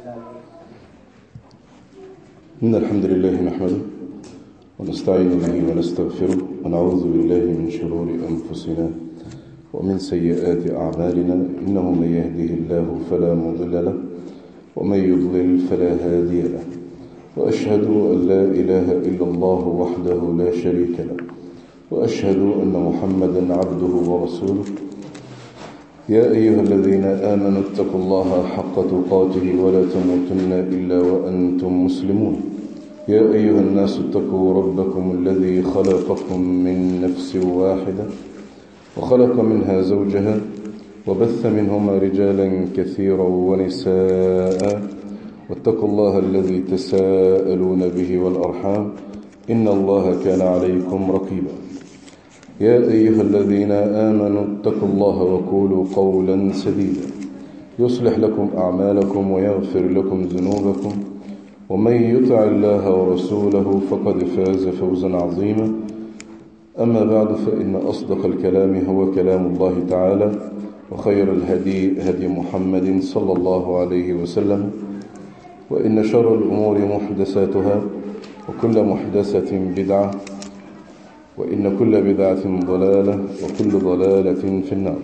إن الحمد لله نحمده ونستعين به ونستغفره ونعوذ بالله من شرور أنفسنا ومن سيئات أعمالنا إنه من يهده الله فلا مضل له ومن يضلل فلا هادي له وأشهد أن لا إله إلا الله وحده لا شريك له وأشهد أن محمدا عبده ورسوله يا أيها الذين آمنوا اتقوا الله حق تقاته ولا تموتن إلا وأنتم مسلمون يا أيها الناس اتقوا ربكم الذي خلقكم من نفس واحدة وخلق منها زوجها وبث منهما رجالا كثيرا ونساء واتقوا الله الذي تساءلون به والأرحام إن الله كان عليكم رقيبا يا أيها الذين آمنوا اتقوا الله وقولوا قولا سديدا يصلح لكم أعمالكم ويغفر لكم ذنوبكم ومن يطع الله ورسوله فقد فاز فوزا عظيما أما بعد فإن أصدق الكلام هو كلام الله تعالى وخير الهدي هدي محمد صلى الله عليه وسلم وإن شر الأمور محدثاتها وكل محدثة بدعة وإن كل بدعة ضلالة وكل ضلالة في النار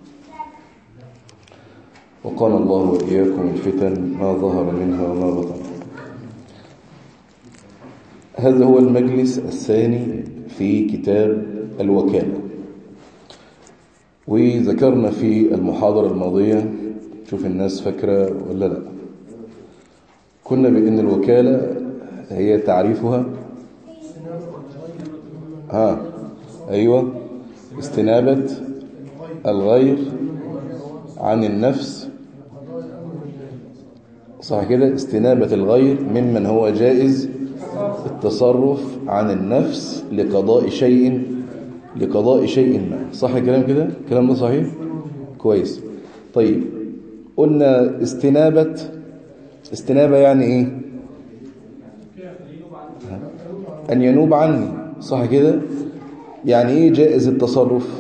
وقال الله وإياكم الفتن ما ظهر منها وما بطن هذا هو المجلس الثاني في كتاب الوكالة وذكرنا في المحاضرة الماضية شوف الناس فاكرة ولا لا كنا بأن الوكالة هي تعريفها ها أيوة استنابة الغير عن النفس صح كده استنابة الغير ممن هو جائز التصرف عن النفس لقضاء شيء لقضاء شيء ما صح الكلام كده الكلام ده صحيح كويس طيب قلنا استنابة استنابة يعني ايه أن ينوب عني صح كده يعني ايه جائز التصرف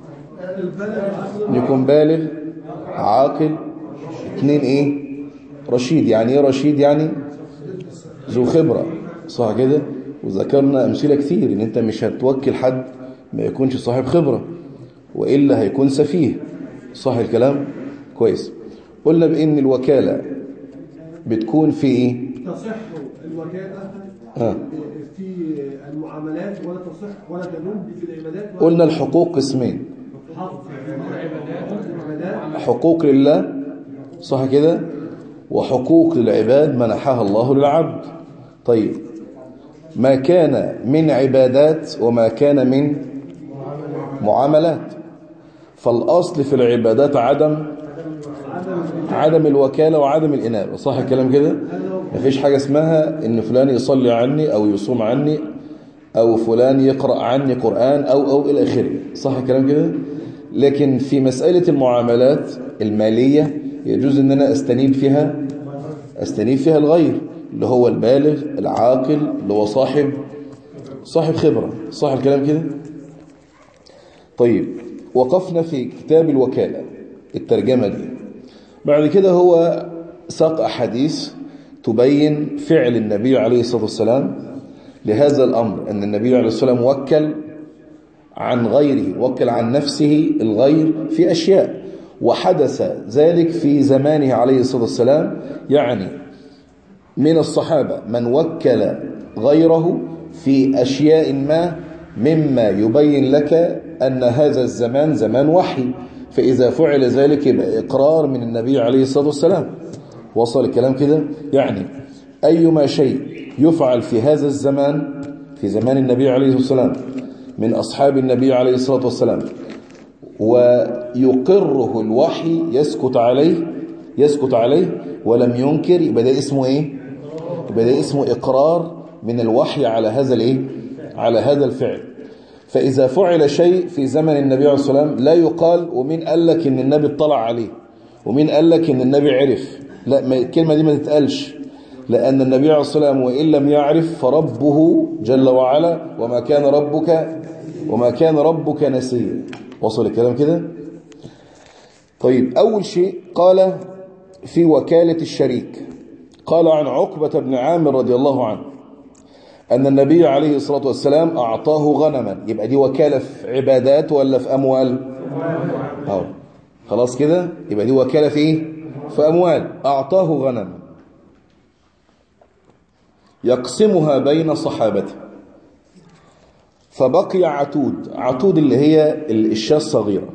يكون بالغ عاقل اتنين ايه رشيد يعني ايه رشيد يعني ذو خبرة صح كده وذكرنا امثله كتير ان انت مش هتوكل حد ما يكونش صاحب خبرة وإلا هيكون سفيه صح الكلام كويس قلنا بان الوكالة بتكون في ايه تصح الوكالة ها. في المعاملات ولا تصح ولا تنوب في العبادات ولا قلنا الحقوق قسمين حق في العبادات حقوق لله صح كده وحقوق للعباد منحها الله للعبد طيب ما كان من عبادات وما كان من معاملات فالأصل في العبادات عدم عدم الوكالة وعدم الإنابة صح الكلام كده مفيش حاجة اسمها ان فلان يصلي عني او يصوم عني او فلان يقرأ عني قرآن او او الى اخره صح الكلام كده لكن في مسألة المعاملات المالية يجوز ان انا استنيب فيها استنيب فيها الغير اللي هو البالغ العاقل اللي هو صاحب صاحب خبرة صح الكلام كده طيب وقفنا في كتاب الوكالة الترجمة دي بعد كده هو ساق أحاديث تبين فعل النبي عليه الصلاة والسلام لهذا الأمر أن النبي عليه الصلاة والسلام وكل عن غيره وكل عن نفسه الغير في أشياء وحدث ذلك في زمانه عليه الصلاة والسلام يعني من الصحابة من وكل غيره في أشياء ما مما يبين لك أن هذا الزمان زمان وحي فإذا فعل ذلك يبقى إقرار من النبي عليه الصلاة والسلام وصل الكلام كده يعني أيما شيء يفعل في هذا الزمان في زمان النبي عليه الصلاة والسلام من أصحاب النبي عليه الصلاة والسلام ويقره الوحي يسكت عليه يسكت عليه ولم ينكر يبقى ده اسمه ايه يبقى ده اسمه إقرار من الوحي على هذا الايه على هذا الفعل فإذا فعل شيء في زمن النبي عليه الصلاة والسلام لا يقال ومين قال لك ان النبي اطلع عليه ومين قال لك ان النبي عرف لا ما الكلمة دي ما تتقالش لأن النبي عليه الصلاة والسلام وإن لم يعرف فربه جل وعلا وما كان ربك وما كان ربك نسيا وصل الكلام كده طيب أول شيء قال في وكالة الشريك قال عن عقبة بن عامر رضي الله عنه أن النبي عليه الصلاة والسلام أعطاه غنما يبقى دي وكالة في عبادات ولا في أموال أو خلاص كده يبقى دي وكالة في إيه في أموال أعطاه غنما يقسمها بين صحابته فبقي عتود عتود اللي هي الشاة الصغيرة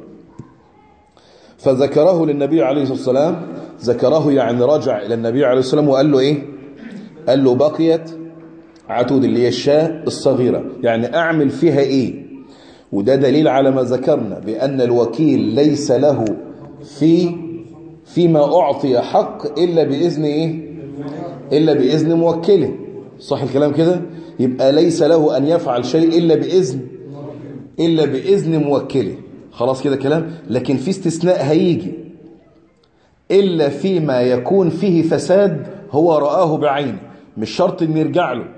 فذكره للنبي عليه الصلاة والسلام ذكره يعني رجع إلى النبي عليه الصلاة والسلام وقال له إيه قال له بقيت عتود اللي هي الشاة الصغيرة يعني أعمل فيها إيه وده دليل على ما ذكرنا بأن الوكيل ليس له في فيما أعطي حق إلا بإذن إيه إلا بإذن موكله صح الكلام كده يبقى ليس له أن يفعل شيء إلا بإذن إلا بإذن موكله خلاص كده كلام لكن في استثناء هيجي إلا فيما يكون فيه فساد هو رآه بعينه مش شرط إن يرجع له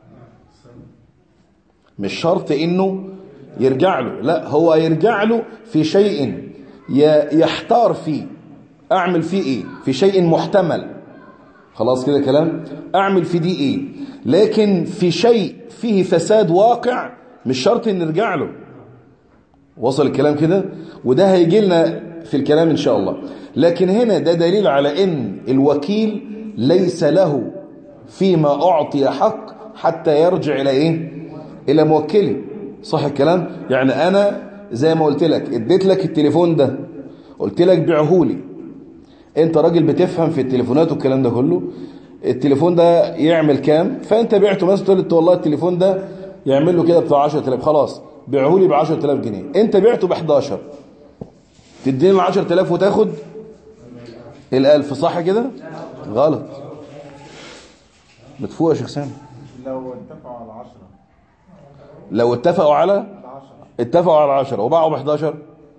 مش شرط إنه يرجع له لا هو يرجع له في شيء يحتار فيه أعمل فيه إيه في شيء محتمل خلاص كده كلام أعمل في دي إيه لكن في شيء فيه فساد واقع مش شرط إن نرجع له وصل الكلام كده وده هيجي لنا في الكلام إن شاء الله لكن هنا ده دليل على إن الوكيل ليس له فيما أعطي حق حتى يرجع إلى إيه إلى موكله صح الكلام يعني أنا زي ما قلت لك اديت لك التليفون ده قلت لك بيعهولي انت راجل بتفهم في التليفونات والكلام ده كله التليفون ده يعمل كام فانت بعته مثلا تقول له والله التليفون ده يعمل له كده بتاع 10000 خلاص بيعه لي ب 10000 جنيه انت بعته ب 11 تديني ال 10000 وتاخد ال 1000 صح كده غلط مدفوع يا شيخ سامي لو اتفقوا على 10 لو اتفقوا على اتفقوا على 10 وباعوا ب 11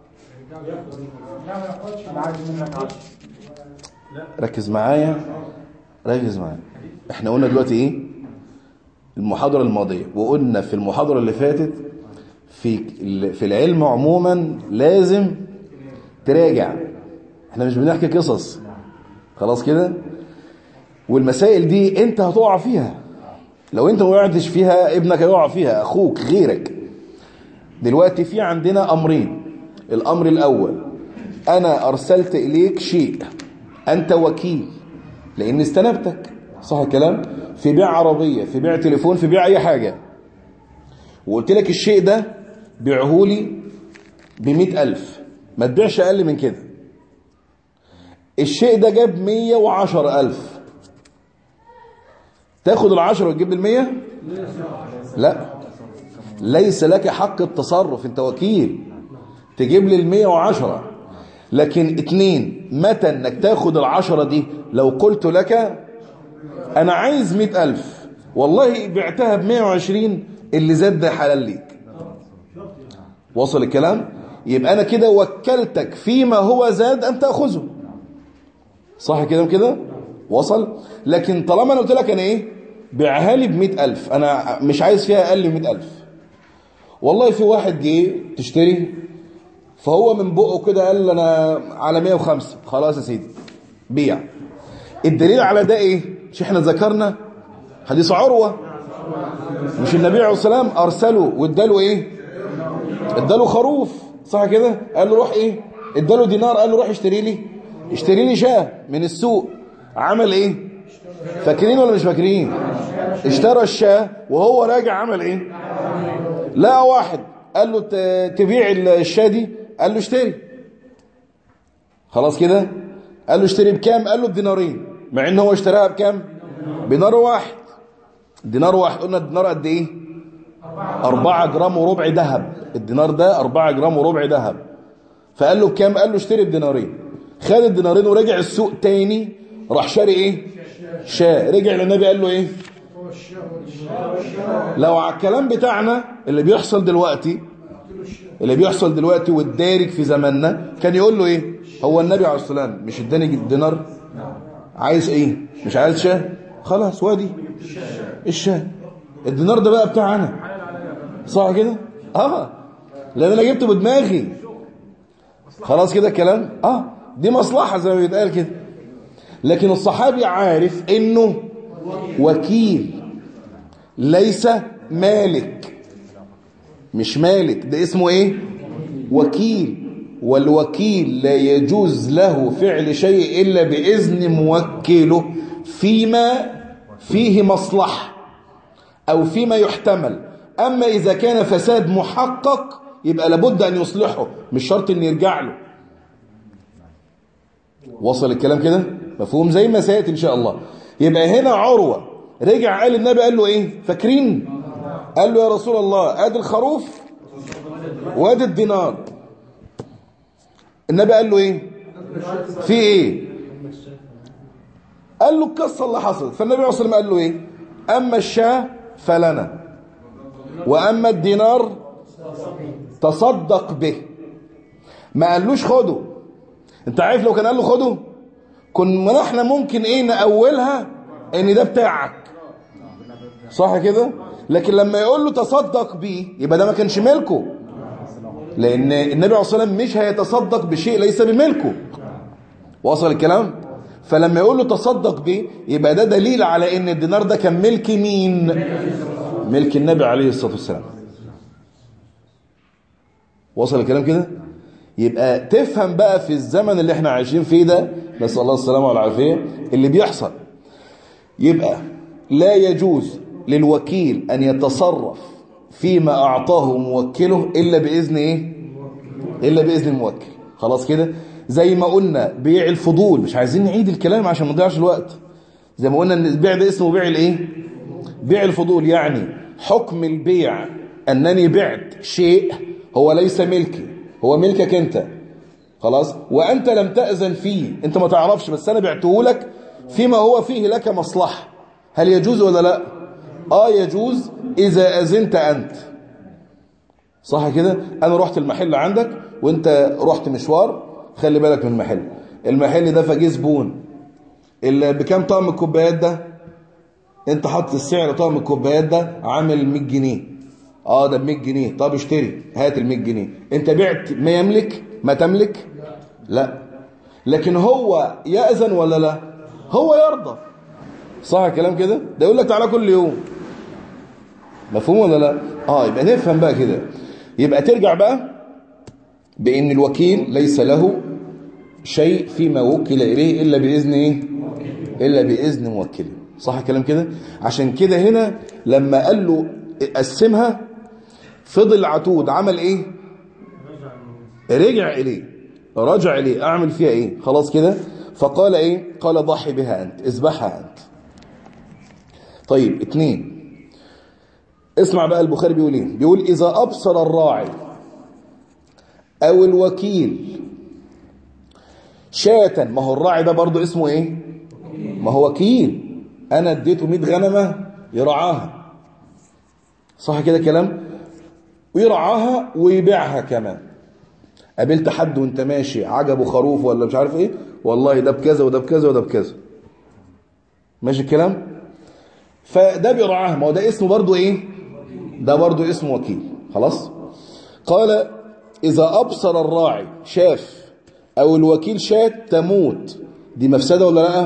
انا عايز منك 10 ركز معايا ركز معايا احنا قلنا دلوقتي ايه المحاضرة الماضية وقلنا في المحاضرة اللي فاتت في في العلم عموما لازم تراجع احنا مش بنحكي قصص خلاص كده والمسائل دي انت هتقع فيها لو انت ما وقعتش فيها ابنك هيقع فيها اخوك غيرك دلوقتي في عندنا امرين الامر الاول انا ارسلت اليك شيء انت وكيل لان استنبتك صح الكلام في بيع عربية في بيع تليفون في بيع اي حاجة وقلت لك الشيء ده بيعهولي بمئة ألف ما تبيعش أقل من كده الشيء ده جاب مية وعشر ألف تاخد العشرة وتجيب لي المية لا ليس لك حق التصرف انت وكيل تجيب لي المية وعشرة لكن اتنين متى انك تاخد العشرة دي لو قلت لك انا عايز مئة الف والله بعتها بمية وعشرين اللي زاد ده حلال ليك وصل الكلام يبقى انا كده وكلتك فيما هو زاد ان تأخذه صح كده كده وصل لكن طالما انا قلت لك انا ايه بيعها لي بمئة الف انا مش عايز فيها اقل من مئة الف والله في واحد جه تشتري فهو من بقه كده قال انا على 105 خلاص يا سيدي بيع الدليل على ده ايه مش احنا ذكرنا حديث عروة مش النبي عليه الصلاه والسلام ارسله واداله ايه اداله خروف صح كده قال له روح ايه اداله دينار قال له روح اشتري لي اشتري لي شاه من السوق عمل ايه فاكرين ولا مش فاكرين اشترى الشاه وهو راجع عمل ايه لقى واحد قال له تبيع الشاه دي قال له اشتري خلاص كده قال له اشتري بكام قال له بدينارين مع ان هو اشتراها بكام بدينار واحد دينار واحد قلنا الدينار قد ايه 4 جرام وربع ذهب الدينار ده 4 جرام وربع ذهب فقال له بكام قال له اشتري بدينارين خد الدينارين ورجع السوق تاني راح شاري ايه شاء رجع للنبي قال له ايه لو على الكلام بتاعنا اللي بيحصل دلوقتي اللي بيحصل دلوقتي والدارج في زماننا كان يقول له ايه هو النبي عليه الصلاه والسلام مش اداني الدينار عايز ايه مش عايز شاه خلاص وادي الشاه الدينار ده بقى بتاعنا صح كده اه لان انا جبته بدماغي خلاص كده الكلام اه دي مصلحه زي ما بيتقال كده لكن الصحابي عارف انه وكيل ليس مالك مش مالك ده اسمه ايه وكيل والوكيل لا يجوز له فعل شيء إلا بإذن موكله فيما فيه مصلحة أو فيما يحتمل أما إذا كان فساد محقق يبقى لابد أن يصلحه مش شرط أن يرجع له وصل الكلام كده مفهوم زي ما سيأتي إن شاء الله يبقى هنا عروة رجع قال النبي قال له إيه فاكرين قال له يا رسول الله ادي الخروف وادي الدينار النبي قال له ايه في ايه قال له القصه اللي حصلت فالنبي عليه الصلاه والسلام قال له ايه اما الشاه فلنا واما الدينار تصدق به ما قالوش خده انت عارف لو كان قال له خده كنا احنا ممكن ايه نأولها ان ده بتاعك صح كده لكن لما يقول له تصدق بيه يبقى ده ما كانش ملكه لان النبي عليه الصلاه والسلام مش هيتصدق بشيء ليس بملكه وصل الكلام فلما يقول له تصدق بيه يبقى ده دليل على ان الدينار ده كان ملك مين ملك النبي عليه الصلاه والسلام وصل الكلام كده يبقى تفهم بقى في الزمن اللي احنا عايشين فيه ده نسال الله السلامه والعافيه اللي بيحصل يبقى لا يجوز للوكيل أن يتصرف فيما أعطاه موكله إلا بإذن إيه؟ إلا بإذن الموكل خلاص كده زي ما قلنا بيع الفضول مش عايزين نعيد الكلام عشان ما نضيعش الوقت زي ما قلنا ان البيع ده اسمه بيع الايه بيع الفضول يعني حكم البيع انني بعت شيء هو ليس ملكي هو ملكك انت خلاص وانت لم تأذن فيه انت ما تعرفش بس انا بعته لك فيما هو فيه لك مصلحة هل يجوز ولا لا اه يجوز اذا اذنت انت صح كده انا رحت المحل عندك وانت رحت مشوار خلي بالك من المحل المحل ده فجيه زبون اللي بكام طقم الكوبايات ده انت حاطط السعر طقم الكوبايات ده عامل 100 جنيه اه ده ب 100 جنيه طب اشتري هات ال 100 جنيه انت بعت ما يملك ما تملك لا لكن هو يأذن ولا لا هو يرضى صح الكلام كده ده يقول لك تعالى كل يوم مفهوم ولا لا اه يبقى نفهم بقى كده يبقى ترجع بقى بان الوكيل ليس له شيء فيما وكل اليه الا باذن ايه الا باذن موكله صح الكلام كده عشان كده هنا لما قال له قسمها فضل عتود عمل ايه رجع اليه رجع اليه اعمل فيها ايه خلاص كده فقال ايه قال ضحي بها انت اذبحها انت طيب اتنين اسمع بقى البخاري بيقول ايه بيقول اذا ابصر الراعي او الوكيل شاة ما هو الراعي ده برضو اسمه ايه ما هو وكيل انا اديته 100 غنمه يرعاها صح كده كلام ويرعاها ويبيعها كمان قابلت حد وانت ماشي عجبه خروف ولا مش عارف ايه والله ده بكذا وده بكذا وده بكذا ماشي الكلام فده بيرعاها ما هو ده اسمه برضو ايه ده برضو اسمه وكيل خلاص قال اذا ابصر الراعي شاف او الوكيل شات تموت دي مفسده ولا لا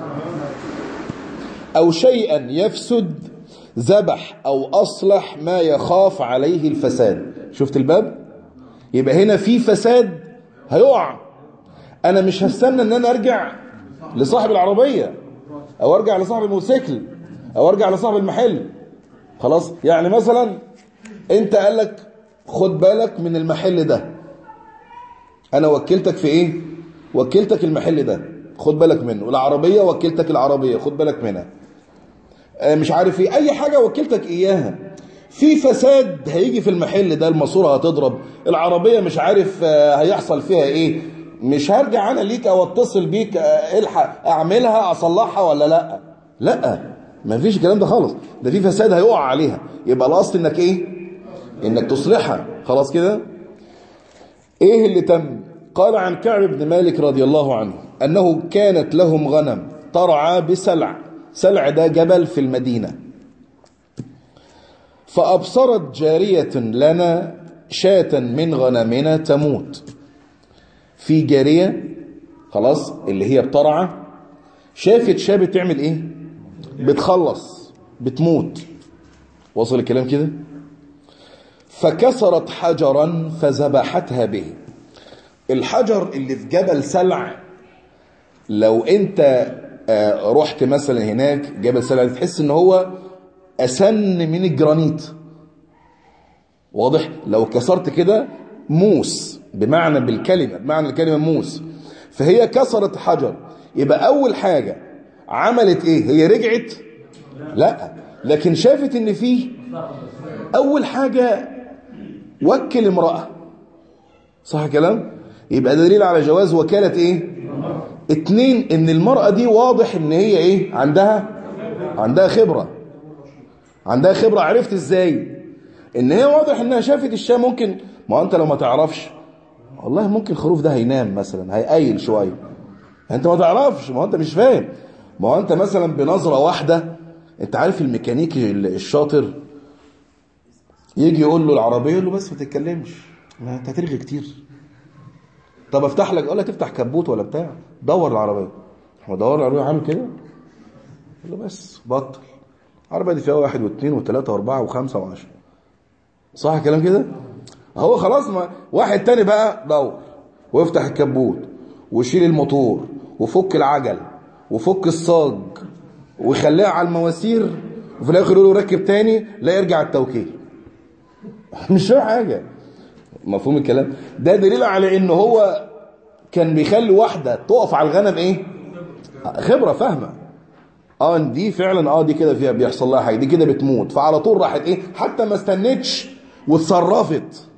او شيئا يفسد ذبح او اصلح ما يخاف عليه الفساد شفت الباب يبقى هنا في فساد هيقع انا مش هستنى ان انا ارجع لصاحب العربيه او ارجع لصاحب الموتوسيكل او ارجع لصاحب المحل خلاص يعني مثلا انت قال لك خد بالك من المحل ده انا وكلتك في ايه وكلتك المحل ده خد بالك منه العربيه وكلتك العربيه خد بالك منها مش عارف ايه اي حاجه وكلتك اياها في فساد هيجي في المحل ده الماسوره هتضرب العربيه مش عارف هيحصل فيها ايه مش هرجع انا ليك او اتصل بيك الحق اعملها اصلحها ولا لا لا ما فيش الكلام ده خالص ده في فساد هيقع عليها يبقى الاصل انك ايه انك تصلحها خلاص كده ايه اللي تم قال عن كعب بن مالك رضي الله عنه انه كانت لهم غنم ترعى بسلع سلع ده جبل في المدينة فأبصرت جارية لنا شاة من غنمنا تموت في جارية خلاص اللي هي بترعى شافت شاه بتعمل ايه بتخلص بتموت وصل الكلام كده فكسرت حجرا فذبحتها به الحجر اللي في جبل سلع لو انت آه، رحت مثلا هناك جبل سلع تحس ان هو اسن من الجرانيت واضح لو كسرت كده موس بمعنى بالكلمة بمعنى الكلمة موس فهي كسرت حجر يبقى أول حاجة عملت إيه هي رجعت لا لكن شافت إن فيه أول حاجة وكل امرأة صح كلام يبقى ده دليل على جواز وكالة إيه اتنين إن المرأة دي واضح إن هي إيه عندها عندها خبرة عندها خبرة عرفت إزاي ان هي واضح انها شافت الشاه ممكن ما هو انت لو ما تعرفش والله ممكن الخروف ده هينام مثلا هيقيل شويه انت ما تعرفش ما هو انت مش فاهم ما هو انت مثلا بنظره واحده انت عارف الميكانيكي الشاطر يجي يقول له العربيه يقول له بس ما تتكلمش ما انت هترغي كتير طب افتح لك اقول لك تفتح كبوت ولا بتاع دور العربيه هو دور العربيه عامل كده يقول له بس بطل العربيه دي فيها واحد واثنين وثلاثه واربعه وخمسه وعشره صح الكلام كده هو خلاص ما واحد تاني بقى دور وافتح الكبوت وشيل الموتور وفك العجل وفك الصاج ويخليها على المواسير وفي الاخر يقول له ركب تاني لا يرجع التوكيل مش فاهم حاجه مفهوم الكلام ده دليل على ان هو كان بيخلي واحده تقف على الغنم ايه خبره فاهمه اه دي فعلا اه دي كده فيها بيحصل لها حاجه دي كده بتموت فعلى طول راحت ايه حتى ما استنتش واتصرفت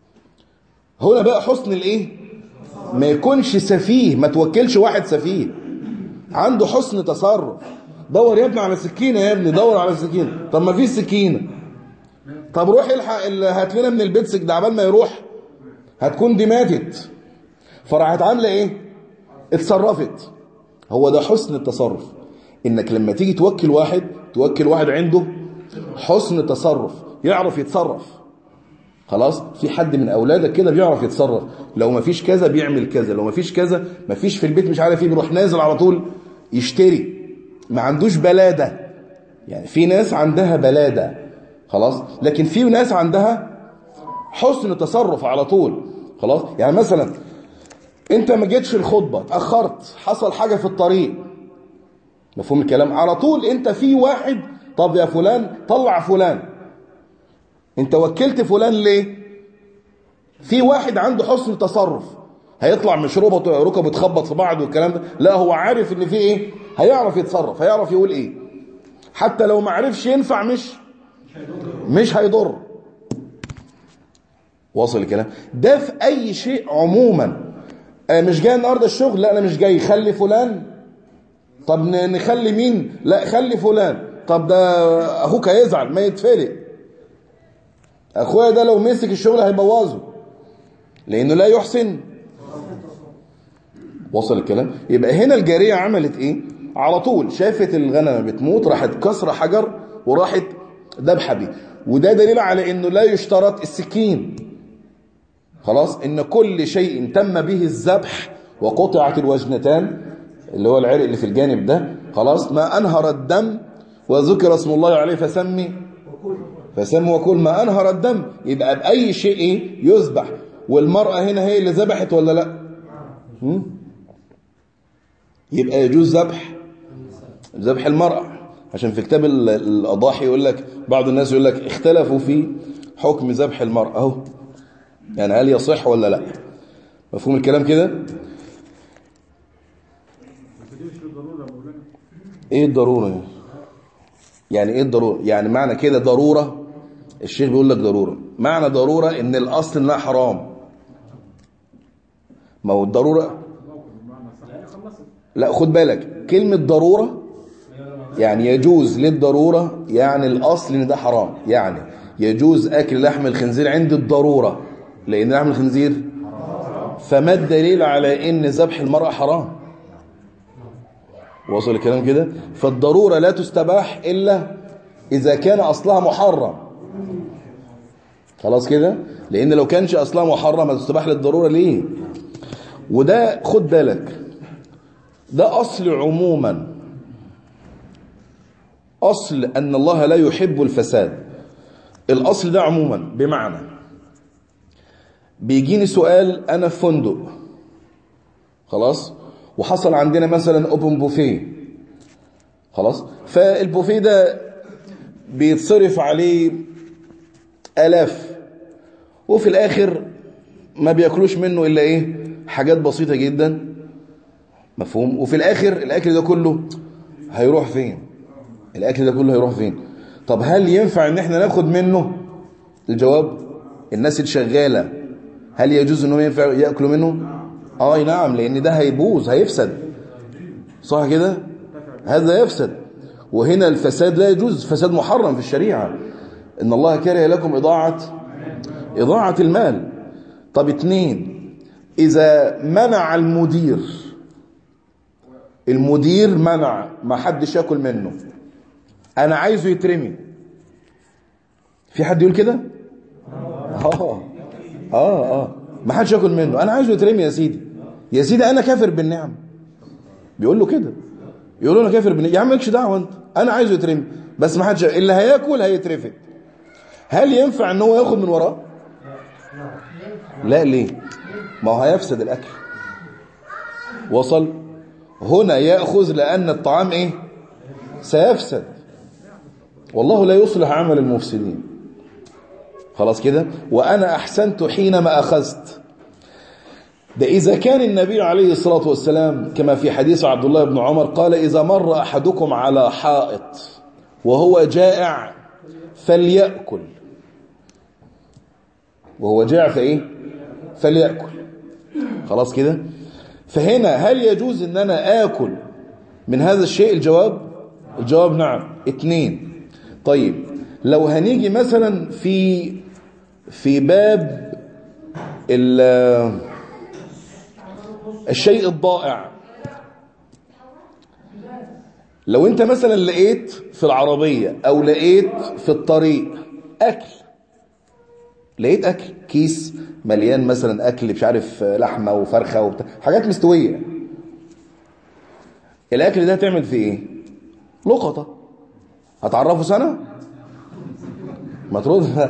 هنا بقى حسن الايه ما يكونش سفيه ما توكلش واحد سفيه عنده حسن تصرف دور يا ابني على سكينه يا ابني دور على سكينه طب ما فيش سكينه طب روح الحق ال- هات لنا من البيتسك ده عبال ما يروح هتكون دي ماتت فراحت عامله ايه اتصرفت هو ده حسن التصرف انك لما تيجي توكل واحد توكل واحد عنده حسن تصرف يعرف يتصرف خلاص في حد من اولادك كده بيعرف يتصرف لو ما فيش كذا بيعمل كذا لو ما فيش كذا ما فيش في البيت مش عارف ايه بيروح نازل على طول يشتري ما عندوش بلاده يعني في ناس عندها بلاده خلاص لكن في ناس عندها حسن تصرف على طول خلاص يعني مثلا انت ما جيتش الخطبه اتاخرت حصل حاجه في الطريق مفهوم الكلام على طول انت في واحد طب يا فلان طلع فلان انت وكلت فلان ليه في واحد عنده حسن تصرف هيطلع مش ركبه ركبه تخبط في بعض والكلام ده لا هو عارف ان في ايه هيعرف يتصرف هيعرف يقول ايه حتى لو ما عرفش ينفع مش مش هيضر واصل الكلام ده في اي شيء عموما انا مش جاي النهارده الشغل لا انا مش جاي خلي فلان طب ن- نخلي مين لا خلي فلان طب ده اخوك هيزعل ما يتفلق اخويا ده لو مسك الشغل هيبوظه لانه لا يحسن وصل الكلام يبقى هنا الجاريه عملت ايه على طول شافت الغنم بتموت راحت كسر حجر وراحت ذبحه بيه وده دليل على انه لا يشترط السكين خلاص ان كل شيء تم به الذبح وقطعت الوجنتان اللي هو العرق اللي في الجانب ده خلاص ما انهر الدم وذكر اسم الله عليه فسمي فسم وكل ما انهر الدم يبقى باي شيء إيه؟ يذبح والمراه هنا هي اللي ذبحت ولا لا هم؟ يبقى يجوز ذبح ذبح المرأة عشان في كتاب ال- الأضاحي يقول لك بعض الناس يقول لك اختلفوا في حكم ذبح المرأة اهو يعني هل يصح ولا لا مفهوم الكلام كده ايه الضرورة يعني؟ يعني ايه الضرورة يعني معنى كده ضرورة الشيخ بيقول لك ضرورة معنى ضرورة ان الاصل انها حرام ما هو الضرورة لا خد بالك كلمة ضرورة يعني يجوز للضرورة يعني الأصل إن ده حرام يعني يجوز أكل لحم الخنزير عند الضرورة لأن لحم الخنزير فما الدليل على إن ذبح المرأة حرام وصل الكلام كده فالضرورة لا تستباح إلا إذا كان أصلها محرم خلاص كده لأن لو كانش أصلها محرم هتستباح للضرورة ليه وده خد بالك ده أصل عموما أصل أن الله لا يحب الفساد الأصل ده عموما بمعنى بيجيني سؤال أنا في فندق خلاص وحصل عندنا مثلا اوبن بوفيه خلاص فالبوفيه ده بيتصرف عليه آلاف وفي الآخر ما بياكلوش منه إلا إيه حاجات بسيطة جدا مفهوم وفي الآخر الأكل ده كله هيروح فين الأكل ده كله هيروح فين طب هل ينفع إن احنا ناخد منه الجواب الناس الشغالة هل يجوز إنهم ينفع يأكلوا منه آه نعم لأن ده هيبوظ هيفسد صح كده هذا يفسد وهنا الفساد لا يجوز فساد محرم في الشريعة إن الله كره لكم إضاعة إضاعة المال طب اتنين إذا منع المدير المدير منع ما حدش ياكل منه أنا عايزه يترمي في حد يقول كده اه اه اه ما حدش ياكل منه انا عايزه يترمي يا سيدي يا سيدي انا كافر بالنعم بيقول له كده يقول له انا كافر بالنعم يا عم مالكش دعوه انت انا عايزه يترمي بس ما حدش اللي هياكل هيترفد هل ينفع ان هو ياخد من وراه لا ليه ما هو هيفسد الاكل وصل هنا ياخذ لان الطعام ايه سيفسد والله لا يصلح عمل المفسدين خلاص كده وأنا أحسنت حينما أخذت ده إذا كان النبي عليه الصلاة والسلام كما في حديث عبد الله بن عمر قال إذا مر أحدكم على حائط وهو جائع فليأكل وهو جائع فإيه فليأكل خلاص كده فهنا هل يجوز ان انا اكل من هذا الشيء الجواب الجواب نعم اتنين طيب لو هنيجي مثلا في في باب الشيء الضائع لو انت مثلا لقيت في العربية او لقيت في الطريق اكل لقيت اكل كيس مليان مثلا اكل مش عارف لحمة وفرخة وبتاع حاجات مستوية الاكل ده هتعمل فيه ايه لقطة هتعرفه سنة ما ترد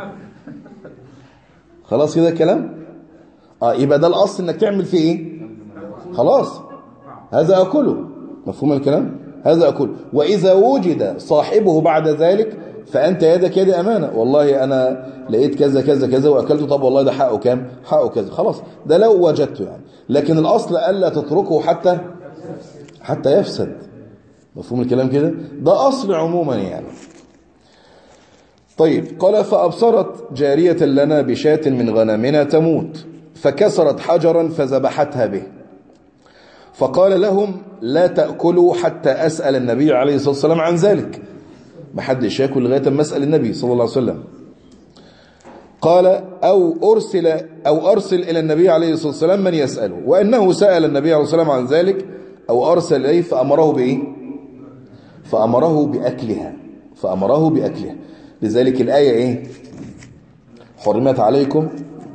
خلاص كده الكلام اه يبقى ده الاصل انك تعمل فيه ايه خلاص هذا اكله مفهوم الكلام هذا اكله واذا وجد صاحبه بعد ذلك فانت يدك يد امانه والله انا لقيت كذا كذا كذا واكلته طب والله ده حقه كام حقه كذا خلاص ده لو وجدته يعني لكن الاصل الا تتركه حتى حتى يفسد مفهوم الكلام كده ده اصل عموما يعني طيب قال فأبصرت جارية لنا بشاة من غنمنا تموت فكسرت حجرا فذبحتها به فقال لهم لا تأكلوا حتى أسأل النبي عليه الصلاة والسلام عن ذلك ما حدش ياكل لغاية ما أسأل النبي صلى الله عليه وسلم قال أو أرسل أو أرسل إلى النبي عليه الصلاة والسلام من يسأله وأنه سأل النبي عليه الصلاة والسلام عن ذلك أو أرسل إليه فأمره بإيه فأمره بأكلها فأمره بأكلها لذلك الآية إيه حرمت عليكم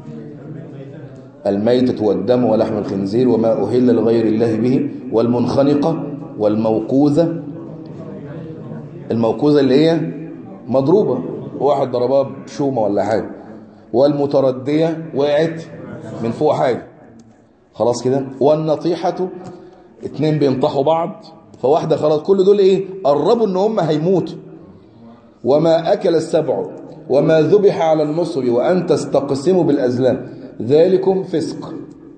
الميتة والدم ولحم الخنزير وما أهل لغير الله به والمنخنقة والموقوذة الموقوذة اللي هي مضروبة واحد ضربها بشومة ولا حاجة والمتردية وقعت من فوق حاجة خلاص كده والنطيحة اتنين بينطحوا بعض فواحدة خلاص كل دول ايه قربوا ان هم هيموتوا وما أكل السبع وما ذبح على النصب وأن تستقسموا بالأزلام ذلكم فسق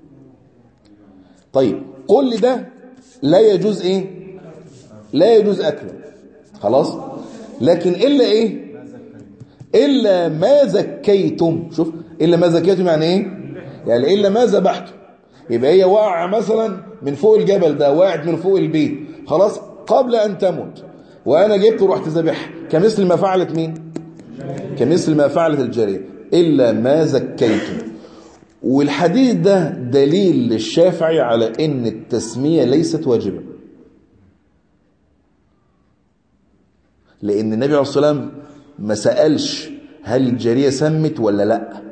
طيب كل ده لا يجوز ايه لا يجوز أكله خلاص لكن إلا ايه إلا ما زكيتم شوف إلا ما زكيتم يعني ايه يعني إلا ما ذبحتم يبقى هي واقعة مثلا من فوق الجبل ده وقعت من فوق البيت خلاص قبل أن تموت وأنا جبت ورحت ذبحها كمثل ما فعلت مين كمثل ما فعلت الجارية إلا ما زكيتم والحديث ده دليل للشافعي على ان التسمية ليست واجبة لان النبي عليه الصلاة والسلام ما سألش هل الجارية سمت ولا لا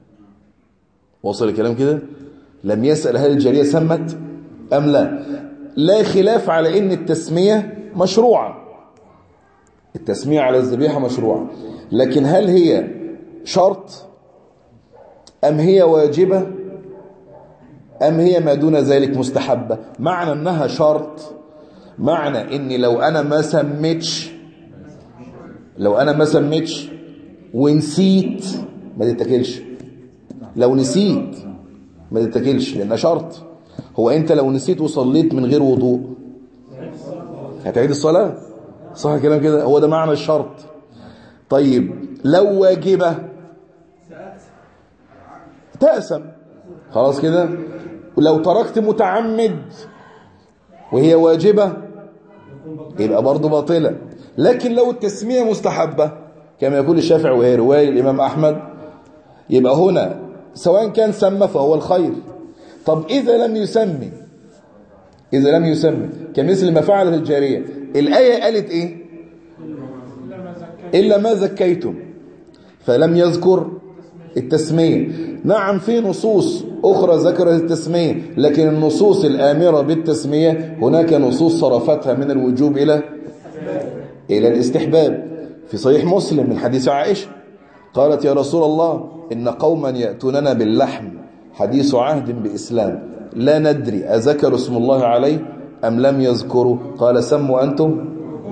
وصل الكلام كده لم يسأل هل الجارية سمت أم لا لا خلاف على ان التسمية مشروعة التسمية على الذبيحة مشروعة لكن هل هي شرط أم هي واجبة أم هي ما دون ذلك مستحبة معنى أنها شرط معنى أني لو أنا ما سميتش لو أنا ما سميتش ونسيت ما تتكلش لو نسيت ما تتكلش لأنها شرط هو أنت لو نسيت وصليت من غير وضوء هتعيد الصلاة صح الكلام كده هو ده معنى الشرط طيب لو واجبة تأسم خلاص كده ولو تركت متعمد وهي واجبة يبقى برضه باطلة لكن لو التسمية مستحبة كما يقول الشافعي وهي رواية الإمام أحمد يبقى هنا سواء كان سمى فهو الخير طب إذا لم يسمي إذا لم يسمي كمثل ما فعلت الجارية الآية قالت إيه إلا ما زكيتم فلم يذكر التسمية نعم في نصوص أخرى ذكرت التسمية لكن النصوص الآمرة بالتسمية هناك نصوص صرفتها من الوجوب إلى إلى الاستحباب في صحيح مسلم من حديث عائشة قالت يا رسول الله إن قوما يأتوننا باللحم حديث عهد بإسلام لا ندري أذكر اسم الله عليه أم لم يذكروا قال سموا أنتم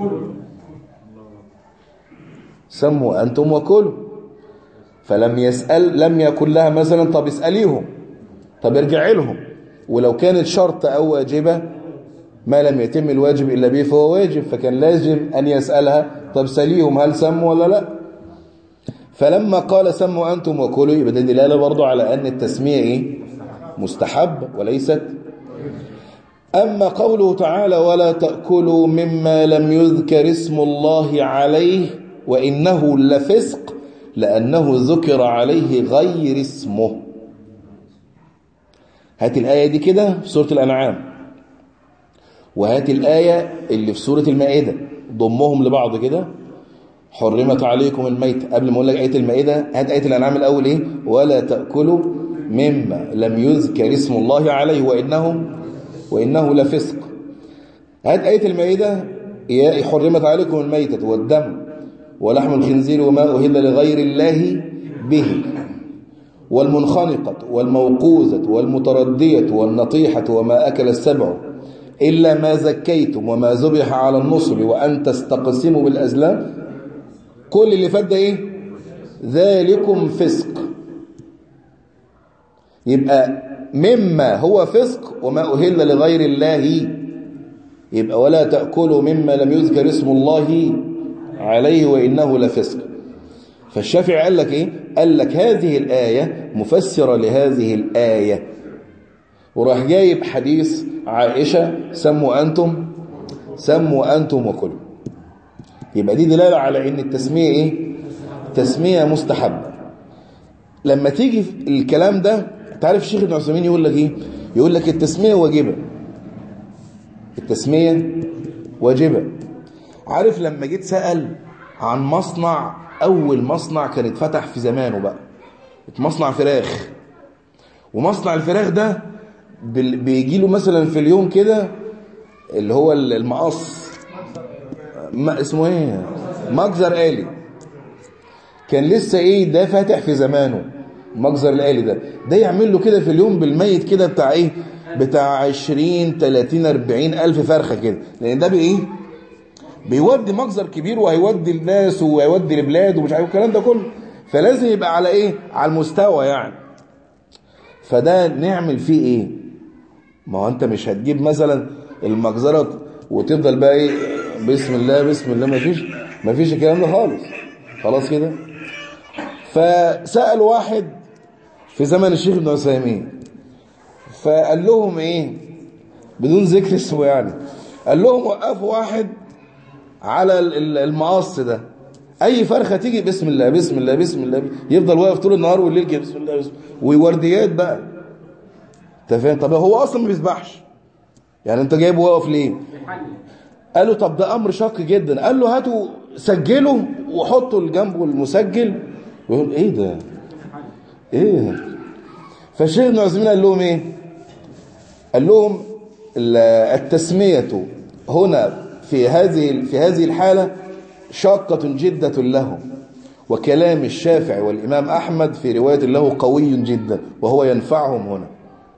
سموا أنتم وكلوا فلم يسأل لم يكن لها مثلا طب اسأليهم طب ارجع لهم ولو كانت شرط أو واجبة ما لم يتم الواجب إلا به فهو واجب فكان لازم أن يسألها طب سليهم هل سموا ولا لا فلما قال سموا أنتم وكلوا يبقى ده دلالة برضو على أن التسمية إيه؟ مستحب وليست أما قوله تعالى ولا تأكلوا مما لم يذكر اسم الله عليه وإنه لفسق لأنه ذكر عليه غير اسمه هات الآية دي كده في سورة الأنعام وهات الآية اللي في سورة المائدة ضمهم لبعض كده حرمت عليكم الميت قبل ما اقول لك آية المائدة هات آية الأنعام الأول إيه ولا تأكلوا مما لم يذكر اسم الله عليه وإنه وإنه لفسق هات آية المائدة يا حرمت عليكم الميتة والدم ولحم الخنزير وما أهل لغير الله به والمنخنقة والموقوذة والمتردية والنطيحة وما أكل السبع إلا ما زكيتم وما ذبح على النصب وأن تستقسموا بالأزلام كل اللي فات ده إيه ذلكم فسق يبقى مما هو فسق وما أهل لغير الله يبقى ولا تأكلوا مما لم يذكر اسم الله عليه وإنه لفسق فالشافعي قال لك إيه قال لك هذه الآية مفسرة لهذه الآية وراح جايب حديث عائشة سموا أنتم سموا أنتم وكلوا يبقى دي دلالة على إن التسمية إيه تسمية مستحبة لما تيجي الكلام ده تعرف الشيخ ابن عثيمين يقول لك إيه يقول لك التسمية واجبة التسمية واجبة عارف لما جيت سأل عن مصنع أول مصنع كان اتفتح في زمانه بقى مصنع فراخ ومصنع الفراخ ده بيجي له مثلا في اليوم كده اللي هو المقص ما اسمه ايه مجزر آلي كان لسه ايه ده فاتح في زمانه المجزر الآلي ده ده يعمل له كده في اليوم بالميت كده بتاع ايه بتاع 20 30 40 ألف فرخة كده لأن ده بإيه بيودي مجزر كبير وهيودي الناس وهيودي البلاد ومش عارف الكلام ده كله فلازم يبقى على ايه على المستوى يعني فده نعمل فيه ايه ما هو انت مش هتجيب مثلا المجزرة وتفضل بقى ايه بسم الله بسم الله ما فيش ما فيش الكلام ده خالص خلاص كده فسأل واحد في زمن الشيخ ابن عثيمين فقال لهم ايه بدون ذكر اسمه يعني قال لهم وقفوا واحد على المقص ده اي فرخه تيجي بسم الله بسم الله بسم الله يفضل واقف طول النهار والليل كده بسم الله بسم وورديات بقى انت فاهم طب هو اصلا ما بيسبحش يعني انت جايبه واقف ليه قال له طب ده امر شاق جدا قال له هاتوا سجله وحطوا جنبه المسجل ويقول ايه ده ايه فالشيخ ابن عثيمين قال لهم ايه قال لهم ال- التسمية هنا في هذه في هذه الحالة شاقة جدة لهم وكلام الشافعي والإمام أحمد في رواية له قوي جدا وهو ينفعهم هنا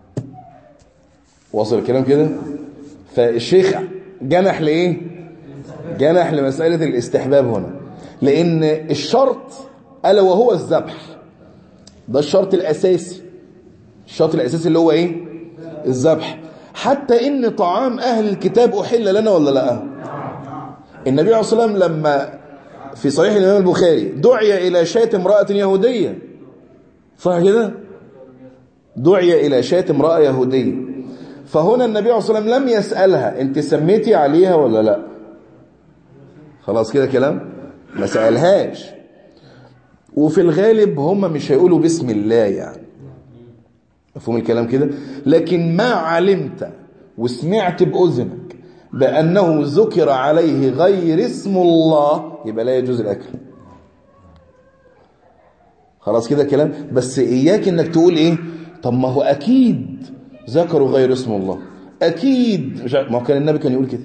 وصل الكلام كده فالشيخ جنح لإيه جنح لمسألة الاستحباب هنا لأن الشرط ألا وهو الذبح ده الشرط الأساسي الشرط الأساسي اللي هو إيه الذبح حتى إن طعام أهل الكتاب أحل لنا ولا لا النبي عليه الصلاة والسلام لما في صحيح الإمام البخاري دعي إلى شاة امرأة يهودية صح كده دعي إلى شاة امرأة يهودية فهنا النبي عليه الصلاة والسلام لم يسألها أنت سميتي عليها ولا لا خلاص كده كلام ما سألهاش وفي الغالب هم مش هيقولوا بسم الله يعني مفهوم الكلام كده لكن ما علمت وسمعت بأذنك بأنه ذكر عليه غير اسم الله يبقى لا يجوز الأكل خلاص كده كلام بس إياك إنك تقول إيه طب ما هو أكيد ذكروا غير اسم الله أكيد مش عارف- ما هو كان النبي كان يقول كده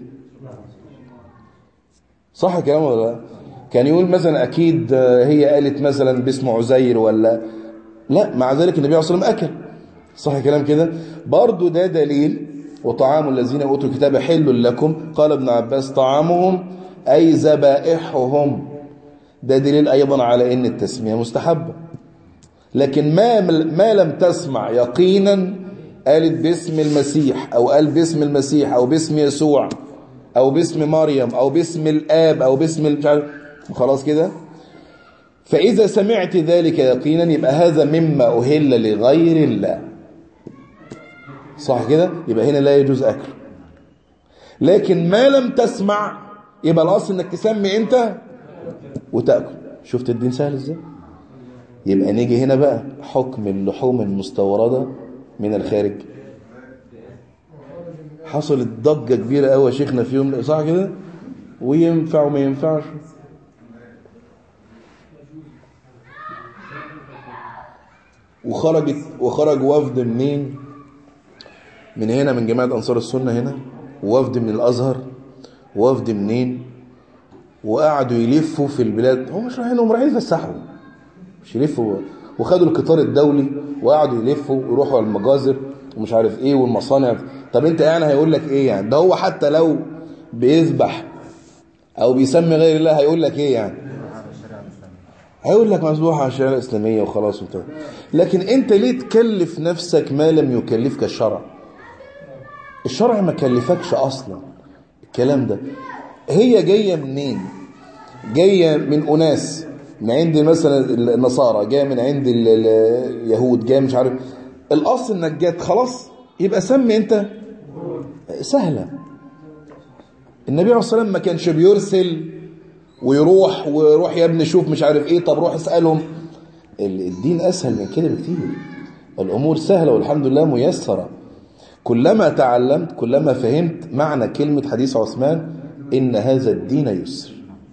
صح الكلام ولا لا كان يقول مثلا أكيد آه، هي قالت مثلا باسم عزير ولا لا مع ذلك النبي عليه الصلاة والسلام أكل صح الكلام كده برضو ده دليل وطعام الذين أوتوا الكتاب حل لكم قال ابن عباس طعامهم أي ذبائحهم ده دليل أيضا على أن التسمية مستحبة لكن ما ما لم تسمع يقينا قالت باسم المسيح أو قال باسم المسيح أو باسم يسوع أو باسم مريم أو باسم الآب أو باسم مش عارف خلاص كده فإذا سمعت ذلك يقينا يبقى هذا مما أهل لغير الله صح كده يبقى هنا لا يجوز أكل لكن ما لم تسمع يبقى الأصل إنك تسمي أنت وتأكل شفت الدين سهل إزاي يبقى نيجي هنا بقى حكم اللحوم المستوردة من الخارج حصلت ضجة كبيرة قوي يا شيخنا في يوم صح كده وينفع وما ينفعش وخرجت وخرج وفد منين من هنا من جماعة أنصار السنة هنا ووفد من الأزهر ووفد منين وقعدوا يلفوا في البلاد هم مش رايحين هم رايحين يتفسحوا مش يلفوا وخدوا القطار الدولي وقعدوا يلفوا ويروحوا على المجازر ومش عارف ايه والمصانع طب انت يعني هيقول لك ايه يعني ده هو حتى لو بيذبح او بيسمي غير الله هيقول لك ايه يعني هيقول لك مذبوح على الشريعه الاسلاميه وخلاص وبتاع لكن انت ليه تكلف نفسك ما لم يكلفك الشرع الشرع ما كلفكش اصلا الكلام ده هي جايه منين جايه من اناس من عند مثلا النصارى جايه من عند ال- ال- اليهود جايه مش عارف الاصل انك جات خلاص يبقى سمي انت سهله النبي عليه الصلاه والسلام ما كانش بيرسل ويروح ويروح يا ابني شوف مش عارف ايه طب روح اسالهم ال- الدين اسهل من كده بكتير الامور سهله والحمد لله ميسره كلما تعلمت كلما فهمت معنى كلمه حديث عثمان ان هذا الدين يسر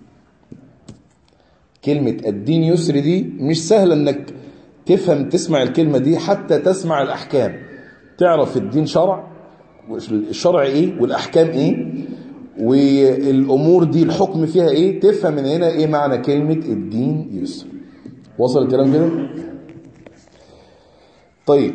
كلمه الدين يسر دي مش سهله انك تفهم تسمع الكلمه دي حتى تسمع الاحكام تعرف الدين شرع الشرع ايه والاحكام ايه والامور دي الحكم فيها ايه تفهم من هنا ايه معنى كلمه الدين يسر وصل الكلام كده طيب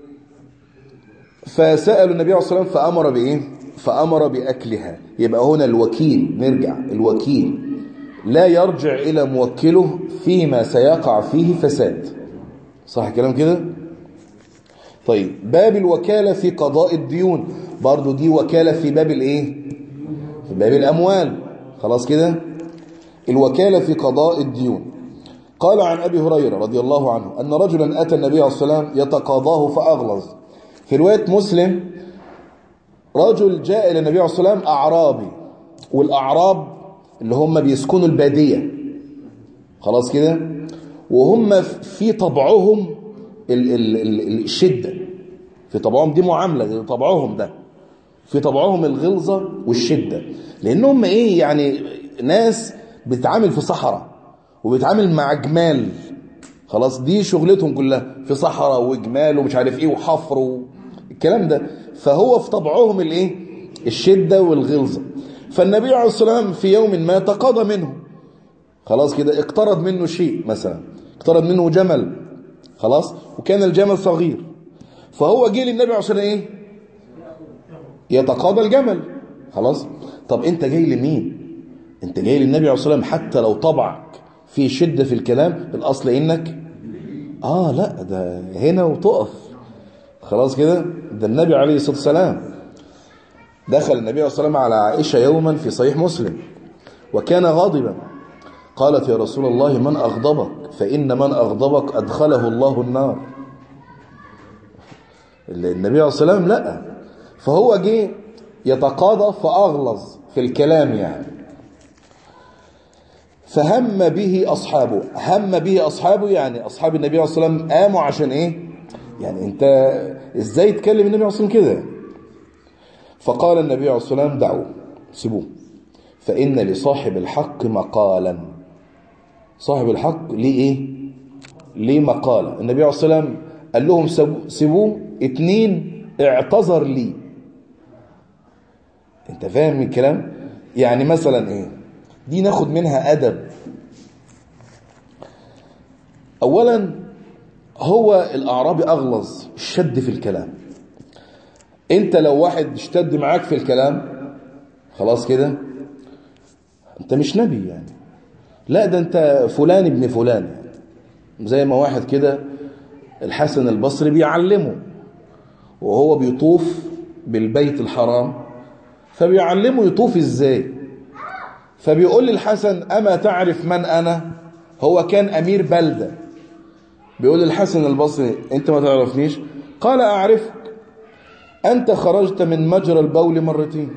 فسالوا النبي عليه الصلاه والسلام فامر بايه فامر باكلها يبقى هنا الوكيل نرجع الوكيل لا يرجع الى موكله فيما سيقع فيه فساد صح الكلام كده طيب باب الوكالة في قضاء الديون برضو دي وكالة في باب الايه في باب الاموال خلاص كده الوكالة في قضاء الديون قال عن ابي هريرة رضي الله عنه ان رجلا اتى النبي عليه الصلاة والسلام يتقاضاه فاغلظ في رواية مسلم رجل جاء الى النبي عليه الصلاة والسلام اعرابي والاعراب اللي هم بيسكنوا البادية خلاص كده وهم في طبعهم ال ال ال الشدة في طبعهم دي معاملة دي طبعهم ده في طبعهم الغلظة والشدة لأنهم إيه يعني ناس بتتعامل في صحراء وبتتعامل مع جمال خلاص دي شغلتهم كلها في صحراء وجمال ومش عارف ايه وحفر و... الكلام ده فهو في طبعهم الايه الشدة والغلظة فالنبي عليه الصلاة والسلام في يوم ما تقاضى منه خلاص كده اقترض منه شيء مثلا اقترض منه جمل خلاص وكان الجمل صغير فهو جه للنبي عليه الصلاة والسلام ايه يتقاضى الجمل خلاص طب انت جاي لمين انت جاي للنبي عليه الصلاة والسلام حتى لو طبعك في شدة في الكلام الأصل إنك آه لا ده هنا وتقف خلاص كده ده النبي عليه الصلاة والسلام دخل النبي عليه الصلاة والسلام على عائشة يوما في صحيح مسلم وكان غاضبا قالت يا رسول الله من أغضبك فإن من أغضبك أدخله الله النار النبي عليه الصلاة والسلام لا فهو جه يتقاضى فأغلظ في الكلام يعني فهم به أصحابه هم به أصحابه يعني أصحاب النبي عليه الصلاة والسلام قاموا عشان إيه يعني أنت إزاي تكلم النبي عليه الصلاة والسلام كده فقال النبي عليه الصلاة والسلام دعوه سيبوه فإن لصاحب الحق مقالا صاحب الحق ليه إيه ليه مقالة النبي عليه الصلاة والسلام قال لهم سيبوه اتنين اعتذر لي انت فاهم الكلام يعني مثلا ايه دي ناخد منها أدب أولا هو الأعرابي أغلظ الشد في الكلام أنت لو واحد اشتد معاك في الكلام خلاص كده أنت مش نبي يعني لا ده أنت فلان ابن فلان يعني. زي ما واحد كده الحسن البصري بيعلمه وهو بيطوف بالبيت الحرام فبيعلمه يطوف ازاي فبيقول للحسن أما تعرف من أنا هو كان أمير بلدة بيقول للحسن البصري أنت ما تعرفنيش قال أعرفك أنت خرجت من مجرى البول مرتين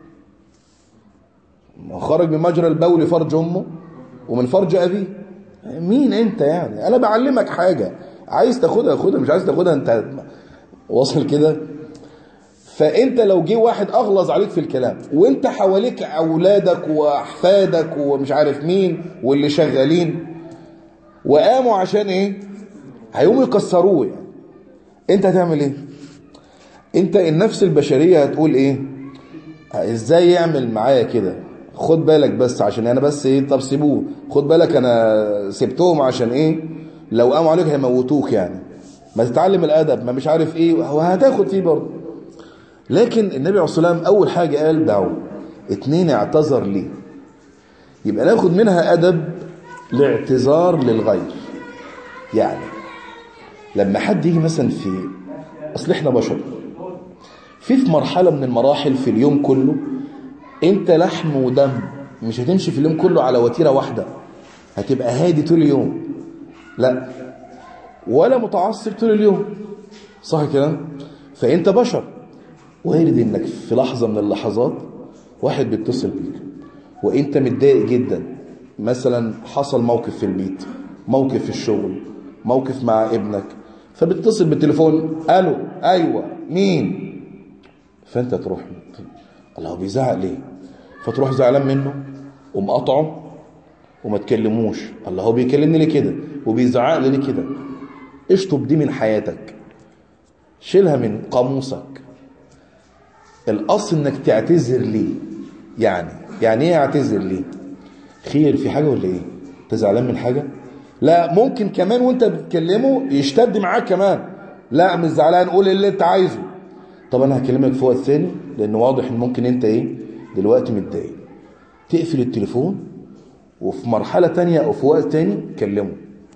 خرج من مجرى البول فرج أمه ومن فرج أبيه مين أنت يعني أنا بعلمك حاجة عايز تاخدها خدها مش عايز تاخدها أنت واصل كده فانت لو جه واحد اغلظ عليك في الكلام وانت حواليك اولادك واحفادك ومش عارف مين واللي شغالين وقاموا عشان ايه هيقوموا يكسروه يعني انت هتعمل ايه انت النفس البشريه هتقول ايه ازاي يعمل معايا كده خد بالك بس عشان انا بس ايه طب سيبوه خد بالك انا سبتهم عشان ايه لو قاموا عليك هيموتوك يعني ما تتعلم الادب ما مش عارف ايه وهتاخد فيه برضه لكن النبي عليه الصلاة والسلام أول حاجة قال دعوه اتنين اعتذر لي يبقى ناخد منها أدب الاعتذار للغير يعني لما حد يجي مثلا في أصل احنا بشر في في مرحلة من المراحل في اليوم كله انت لحم ودم مش هتمشي في اليوم كله على وتيرة واحدة هتبقى هادي طول اليوم لا ولا متعصب طول اليوم صح الكلام فانت بشر وارد انك في لحظة من اللحظات واحد بيتصل بيك وانت متضايق جدا مثلا حصل موقف في البيت موقف في الشغل موقف مع ابنك فبتتصل بالتليفون الو ايوه مين فانت تروح الله هو بيزعق ليه فتروح زعلان منه ومقاطعه وما تكلموش الله هو بيكلمني ليه كده وبيزعق لي ليه كده اشطب دي من حياتك شيلها من قاموسك الاصل انك تعتذر ليه يعني يعني ايه اعتذر ليه خير في حاجه ولا ايه انت زعلان من حاجه لا ممكن كمان وانت بتكلمه يشتد معاك كمان لا مش زعلان قول اللي انت عايزه طب انا هكلمك في وقت ثاني لان واضح ان ممكن انت ايه دلوقتي متضايق تقفل التليفون وفي مرحله تانية او في وقت تاني كلمه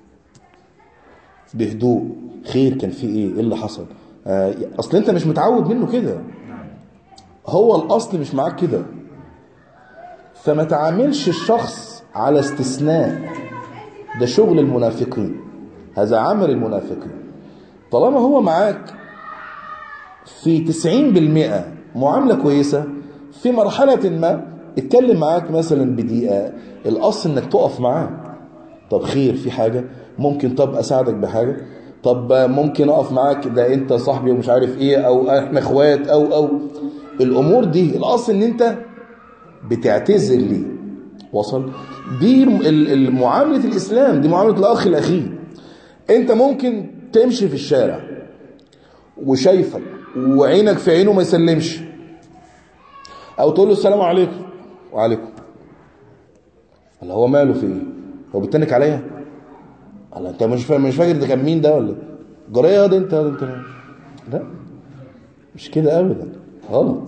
بهدوء خير كان في ايه ايه اللي حصل آه اصل انت مش متعود منه كده هو الأصل مش معاك كده فما تعاملش الشخص على استثناء ده شغل المنافقين هذا عمل المنافقين طالما هو معاك في تسعين بالمئة معاملة كويسة في مرحلة ما اتكلم معاك مثلا بدقيقة الأصل انك تقف معاه طب خير في حاجة ممكن طب أساعدك بحاجة طب ممكن أقف معاك ده أنت صاحبي ومش عارف إيه أو إحنا إخوات أو أو الامور دي الاصل ان انت بتعتذر ليه وصل دي معامله الاسلام دي معامله الاخ الاخيه انت ممكن تمشي في الشارع وشايفك وعينك في عينه ما يسلمش او تقول له السلام عليكم وعليكم الله هو ماله في ايه هو بيتنك عليا الله انت مش فاهم مش فاكر ده كان مين ده ولا جريه ده انت انت لا مش كده ابدا غلط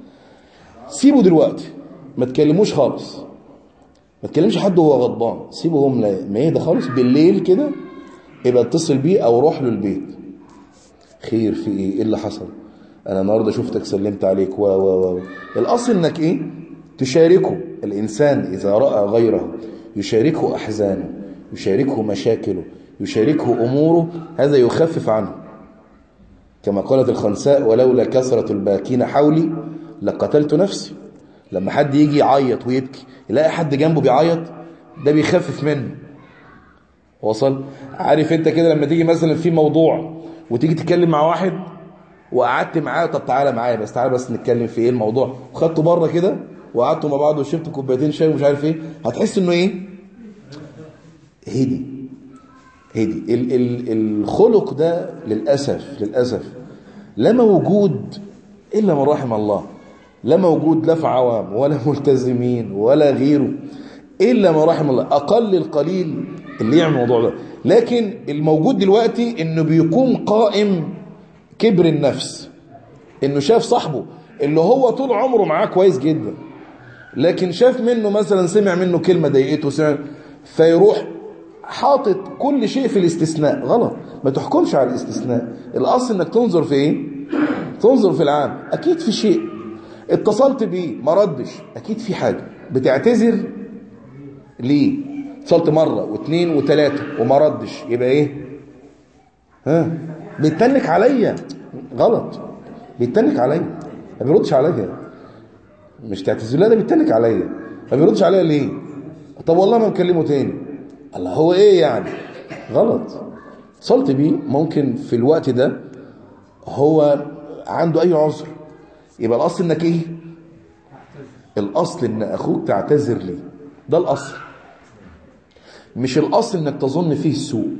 سيبه دلوقتي ما تكلموش خالص ما تكلمش حد وهو غضبان سيبه هو ما يهدى خالص بالليل كده يبقى اتصل بيه او روح له البيت خير في ايه ايه اللي حصل انا النهارده شفتك سلمت عليك و و و الاصل انك ايه تشاركه الانسان اذا راى غيره يشاركه احزانه يشاركه مشاكله يشاركه اموره هذا يخفف عنه كما قالت الخنساء ولولا كثرة الباكين حولي لقتلت نفسي لما حد يجي يعيط ويبكي يلاقي حد جنبه بيعيط ده بيخفف منه وصل عارف انت كده لما تيجي مثلا في موضوع وتيجي تتكلم مع واحد وقعدت معاه طب تعالى معايا بس تعالى بس نتكلم في ايه الموضوع وخدته بره كده وقعدتوا مع بعض وشربتوا كوبايتين شاي ومش عارف ايه هتحس انه ايه هدي هدي ال ال الخلق ده للاسف للاسف لا موجود الا من رحم الله لا موجود لا في عوام ولا ملتزمين ولا غيره الا من رحم الله اقل القليل اللي يعمل الموضوع ده لكن الموجود دلوقتي انه بيكون قائم كبر النفس انه شاف صاحبه اللي هو طول عمره معاه كويس جدا لكن شاف منه مثلا سمع منه كلمة ضايقته سمع فيروح حاطط كل شيء في الاستثناء غلط ما تحكمش على الاستثناء الاصل انك تنظر في ايه تنظر في العام اكيد في شيء اتصلت بيه ما ردش اكيد في حاجة بتعتذر ليه اتصلت مرة واثنين وثلاثة وما ردش يبقى ايه ها بيتنك عليا غلط بيتنك عليا ما بيردش عليا مش تعتذر لا ده بيتنك عليا ما بيردش عليا ليه طب والله ما مكلمه تاني الله هو ايه يعني غلط اتصلت بيه ممكن في الوقت ده هو عنده اي عذر يبقى الاصل انك ايه الاصل ان اخوك تعتذر ليه ده الاصل مش الاصل انك تظن فيه السوء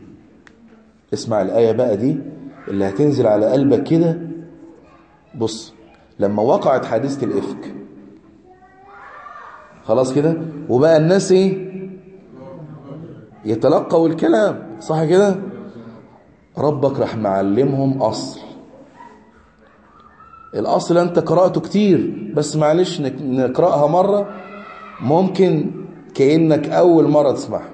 اسمع الآية بقى دي اللي هتنزل على قلبك كده بص لما وقعت حادثة الإفك خلاص كده وبقى الناس ايه يتلقوا الكلام صح كده ربك راح معلمهم أصل الأصل أنت قرأته كتير بس معلش نقرأها مرة ممكن كأنك أول مرة تسمعها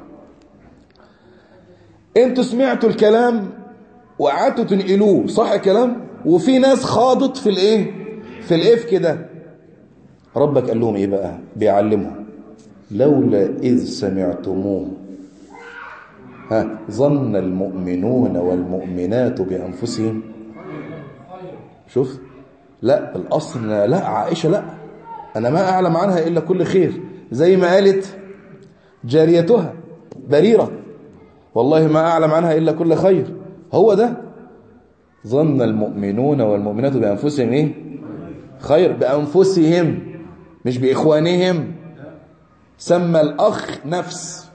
انتوا سمعتوا الكلام وقعدتوا تنقلوه صح كلام وفي ناس خاضت في الايه في الافك ده ربك قال لهم ايه بقى بيعلمهم لولا اذ سمعتموه ها ظن المؤمنون والمؤمنات بانفسهم شوف لا الاصل لا عائشه لا انا ما اعلم عنها الا كل خير زي ما قالت جاريتها بريره والله ما أعلم عنها إلا كل خير هو ده ظن المؤمنون والمؤمنات بأنفسهم إيه خير بأنفسهم مش بإخوانهم سمى الأخ نفس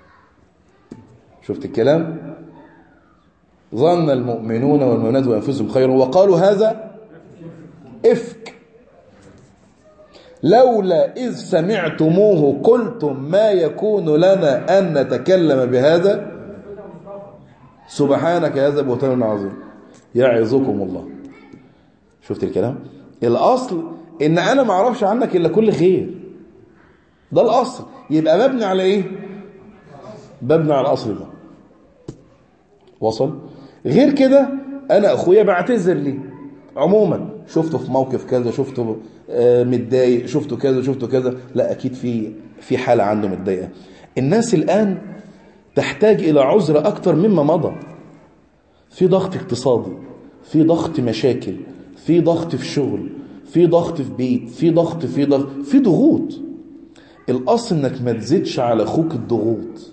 شفت الكلام ظن المؤمنون والمؤمنات بأنفسهم خير وقالوا هذا إفك لولا إذ سمعتموه قلتم ما يكون لنا أن نتكلم بهذا سبحانك هذا بهتان عظيم يعظكم الله شفت الكلام الاصل ان انا ما اعرفش عنك الا كل خير ده الاصل يبقى مبني على ايه مبني على الاصل ده وصل غير كده انا اخويا بعتذر لي عموما شفته في موقف كذا شفته متضايق شفته كذا شفته كذا لا اكيد في في حاله عنده متضايقه الناس الان تحتاج إلى عذر أكتر مما مضى في ضغط اقتصادي في ضغط مشاكل في ضغط في شغل في ضغط في بيت في ضغط في ضغط في ضغوط الأصل إنك ما تزيدش على أخوك الضغوط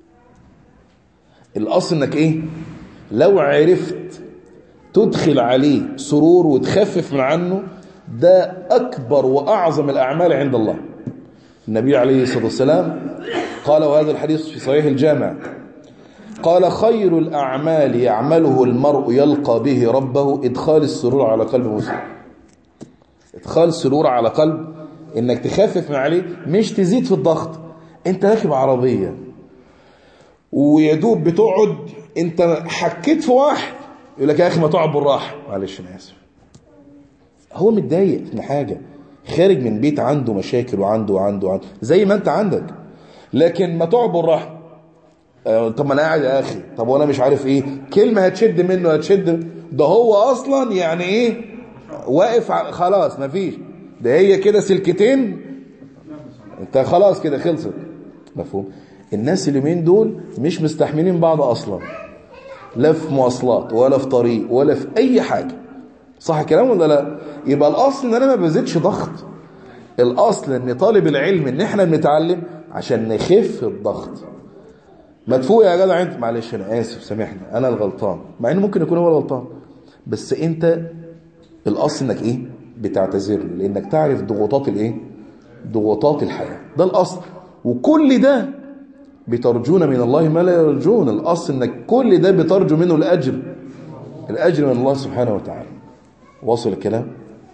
الأصل إنك إيه لو عرفت تدخل عليه سرور وتخفف من عنه ده أكبر وأعظم الأعمال عند الله النبي عليه الصلاة والسلام قال وهذا الحديث في صحيح الجامع قال خير الأعمال يعمله المرء يلقى به ربه إدخال السرور على قلب مسلم إدخال السرور على قلب إنك تخفف من عليه مش تزيد في الضغط أنت راكب عربية ويدوب بتقعد أنت حكيت في واحد يقول لك يا أخي ما تقعد بالراحة معلش أنا آسف هو متضايق من حاجة خارج من بيت عنده مشاكل وعنده وعنده وعنده زي ما أنت عندك لكن ما تقعد بالراحة آه، طب ما انا قاعد يا اخي طب وانا مش عارف ايه كلمه هتشد منه هتشد ده هو اصلا يعني ايه واقف ع- خلاص مفيش ده هي كده سلكتين انت خلاص كده خلصت مفهوم الناس اليومين دول مش مستحملين بعض اصلا لا في مواصلات ولا في طريق ولا في اي حاجه صح الكلام ولا لا يبقى الاصل ان انا ما بزيدش ضغط الاصل ان طالب العلم ان احنا بنتعلم عشان نخف الضغط ما تفوق يا جدع انت معلش انا اسف سامحني انا الغلطان مع انه ممكن يكون هو الغلطان بس انت الاصل انك ايه بتعتذر له لانك تعرف ضغوطات الايه ضغوطات الحياه ده الاصل وكل ده بترجون من الله ما لا يرجون الاصل انك كل ده بترجو منه الاجر الاجر من الله سبحانه وتعالى واصل الكلام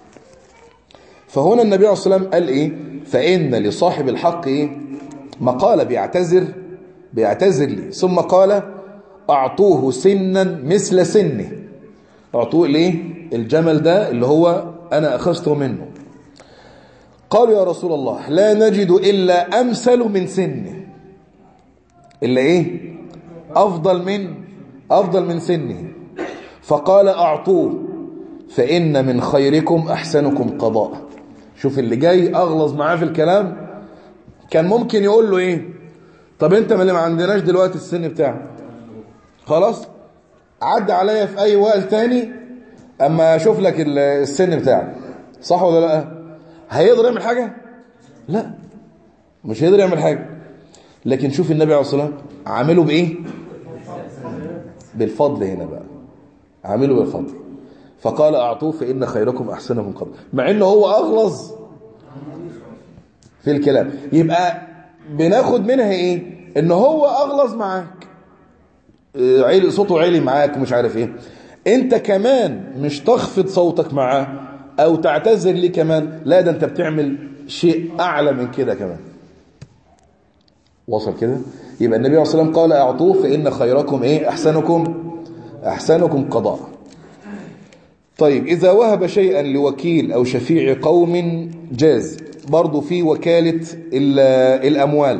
فهنا النبي عليه الصلاه والسلام قال ايه فان لصاحب الحق ايه مقاله بيعتذر بيعتذر لي ثم قال أعطوه سنا مثل سنه أعطوه ليه الجمل ده اللي هو أنا أخذته منه قالوا يا رسول الله لا نجد إلا أمثل من سنه إلا إيه أفضل من أفضل من سنه فقال أعطوه فإن من خيركم أحسنكم قضاء شوف اللي جاي أغلظ معاه في الكلام كان ممكن يقول له إيه طب انت ما اللي ما عندناش دلوقتي السن بتاعك خلاص عدى عليا في اي وقت تاني اما اشوف لك ال- السن بتاعك صح ولا لا هيقدر يعمل حاجه لا مش هيقدر يعمل حاجه لكن شوف النبي عليه الصلاه والسلام عامله بايه بالفضل هنا بقى عامله بالفضل فقال اعطوه فان خيركم احسنكم قبل مع انه هو اغلظ في الكلام يبقى بناخد منها ايه ان هو اغلظ معاك آه، عيل صوته عالي معاك مش عارف ايه انت كمان مش تخفض صوتك معاه او تعتذر ليه كمان لا ده انت بتعمل شيء اعلى من كده كمان وصل كده يبقى النبي عليه الصلاه والسلام قال اعطوه فان خيركم ايه احسنكم احسنكم قضاء طيب إذا وهب شيئا لوكيل أو شفيع قوم جاز برضو في وكالة ال- الأموال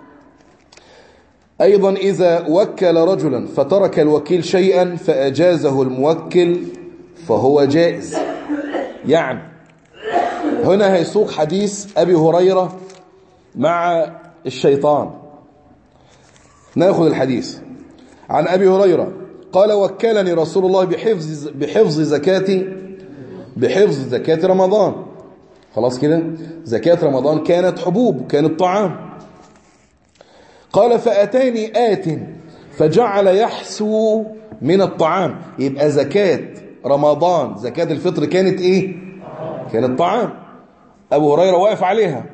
أيضا إذا وكل رجلا فترك الوكيل شيئا فأجازه الموكل فهو جائز يعني هنا هيسوق حديث أبي هريرة مع الشيطان ناخذ الحديث عن أبي هريرة قال وكلني رسول الله بحفظ بحفظ زكاة بحفظ زكاة رمضان خلاص كده زكاة رمضان كانت حبوب كانت طعام قال فأتاني آت فجعل يحسو من الطعام يبقى زكاة رمضان زكاة الفطر كانت ايه كانت طعام أبو هريرة واقف عليها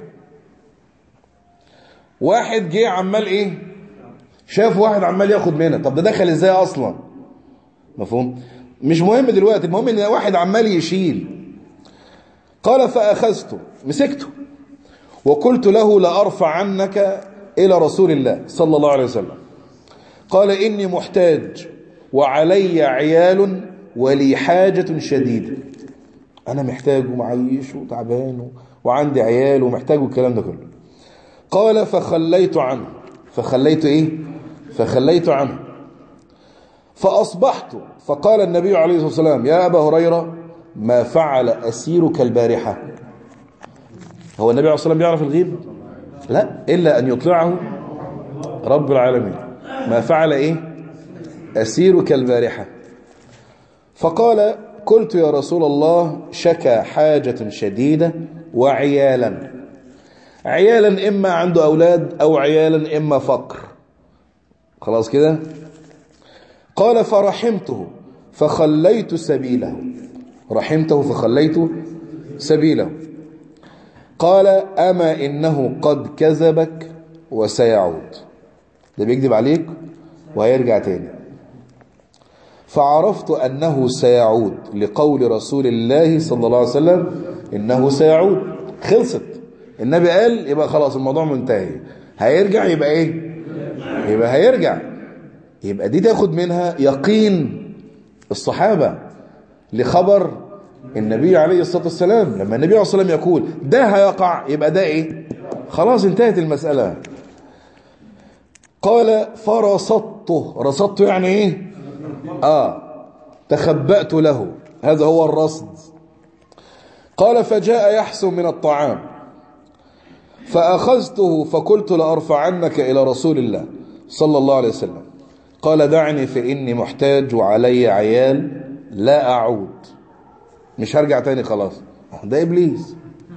واحد جه عمال ايه شاف واحد عمال ياخد منها طب ده دخل ازاي اصلا مفهوم مش مهم دلوقتي المهم ان واحد عمال يشيل قال فاخذته مسكته وقلت له لارفع عنك الى رسول الله صلى الله عليه وسلم قال اني محتاج وعلي عيال ولي حاجة شديدة انا محتاج ومعيش وتعبان وعندي عيال ومحتاج الكلام ده كله قال فخليت عنه فخليت ايه فخليت عنه فأصبحت فقال النبي عليه الصلاة والسلام يا أبا هريرة ما فعل أسيرك البارحة هو النبي عليه الصلاة والسلام بيعرف الغيب لا إلا أن يطلعه رب العالمين ما فعل إيه أسيرك البارحة فقال قلت يا رسول الله شكى حاجة شديدة وعيالا عيالا إما عنده أولاد أو عيالا إما فقر خلاص كده قال فرحمته فخليت سبيله رحمته فخليت سبيله قال أما إنه قد كذبك وسيعود ده بيكذب عليك وهيرجع تاني فعرفت أنه سيعود لقول رسول الله صلى الله عليه وسلم إنه سيعود خلصت النبي قال يبقى خلاص الموضوع منتهي هيرجع يبقى ايه يبقى هيرجع يبقى دي تاخد منها يقين الصحابة لخبر النبي عليه الصلاة والسلام لما النبي عليه الصلاة والسلام يقول ده هيقع يبقى ده ايه خلاص انتهت المسألة قال فرصدته رصدته يعني ايه اه تخبأت له هذا هو الرصد قال فجاء يحسن من الطعام فأخذته فقلت لأرفعنك إلى رسول الله صلى الله عليه وسلم قال دعني فإني محتاج وعلي عيال لا أعود مش هرجع تاني خلاص ده إبليس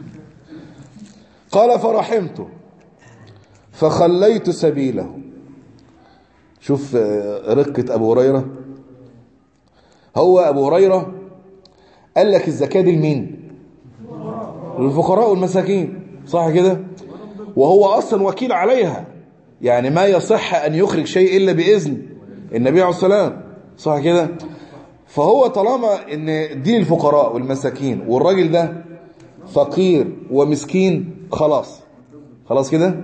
قال فرحمته فخليت سبيله شوف رقة أبو هريرة هو أبو هريرة قال لك الزكاة دي لمين للفقراء والمساكين صح كده وهو أصلا وكيل عليها يعني ما يصح أن يخرج شيء إلا بإذن النبي عليه السلام صح كده فهو طالما ان دي الفقراء والمساكين والراجل ده فقير ومسكين خلاص خلاص كده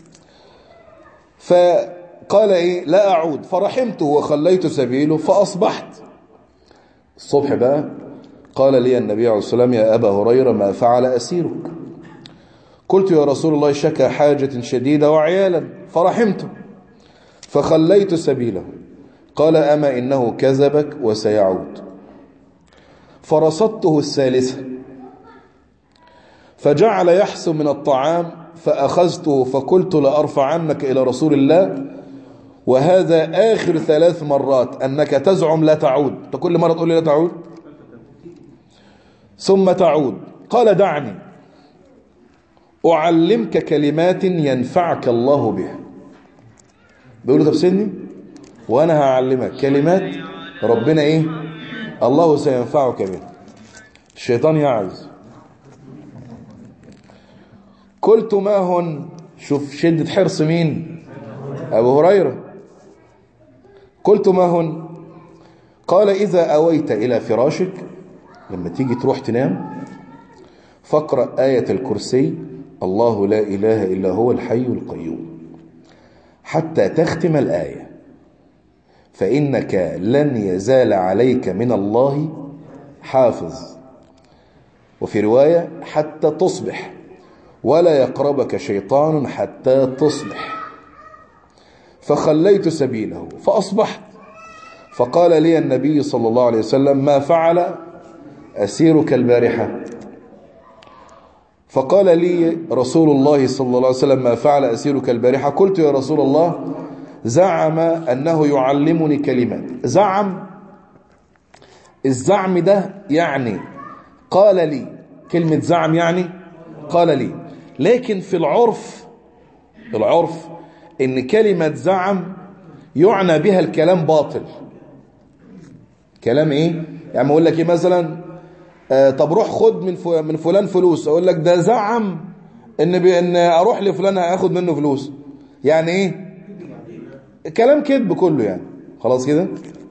فقال ايه لا اعود فرحمته وخليت سبيله فاصبحت الصبح بقى قال لي النبي عليه الصلاه والسلام يا ابا هريره ما فعل اسيرك قلت يا رسول الله شكى حاجه شديده وعيالا فرحمته فخليت سبيله قال أما إنه كذبك وسيعود فرصدته الثالثة فجعل يحسن من الطعام فأخذته فقلت لأرفعنك إلى رسول الله وهذا آخر ثلاث مرات أنك تزعم لا تعود أنت كل مرة تقول لي لا تعود ثم تعود قال دعني أعلمك كلمات ينفعك الله بها بيقول له طب سني وانا هعلمك كلمات ربنا ايه الله سينفعك بها الشيطان يعز قلت ما هن شوف شدة حرص مين ابو هريرة قلت ما هن قال اذا اويت الى فراشك لما تيجي تروح تنام فاقرأ آية الكرسي الله لا إله إلا هو الحي القيوم حتى تختم الآية فإنك لن يزال عليك من الله حافظ وفي رواية حتى تصبح ولا يقربك شيطان حتى تصبح فخليت سبيله فأصبحت فقال لي النبي صلى الله عليه وسلم ما فعل أسيرك البارحة فقال لي رسول الله صلى الله عليه وسلم ما فعل أسيرك البارحة قلت يا رسول الله زعم أنه يعلمني كلمات زعم الزعم ده يعني قال لي كلمة زعم يعني قال لي لكن في العرف العرف ان كلمة زعم يعنى بها الكلام باطل كلام ايه يعني اقول لك ايه مثلا آه طب روح خد من من فلان فلوس اقول لك ده زعم ان بان اروح لفلان هاخد منه فلوس يعني ايه كلام كذب كله يعني خلاص كده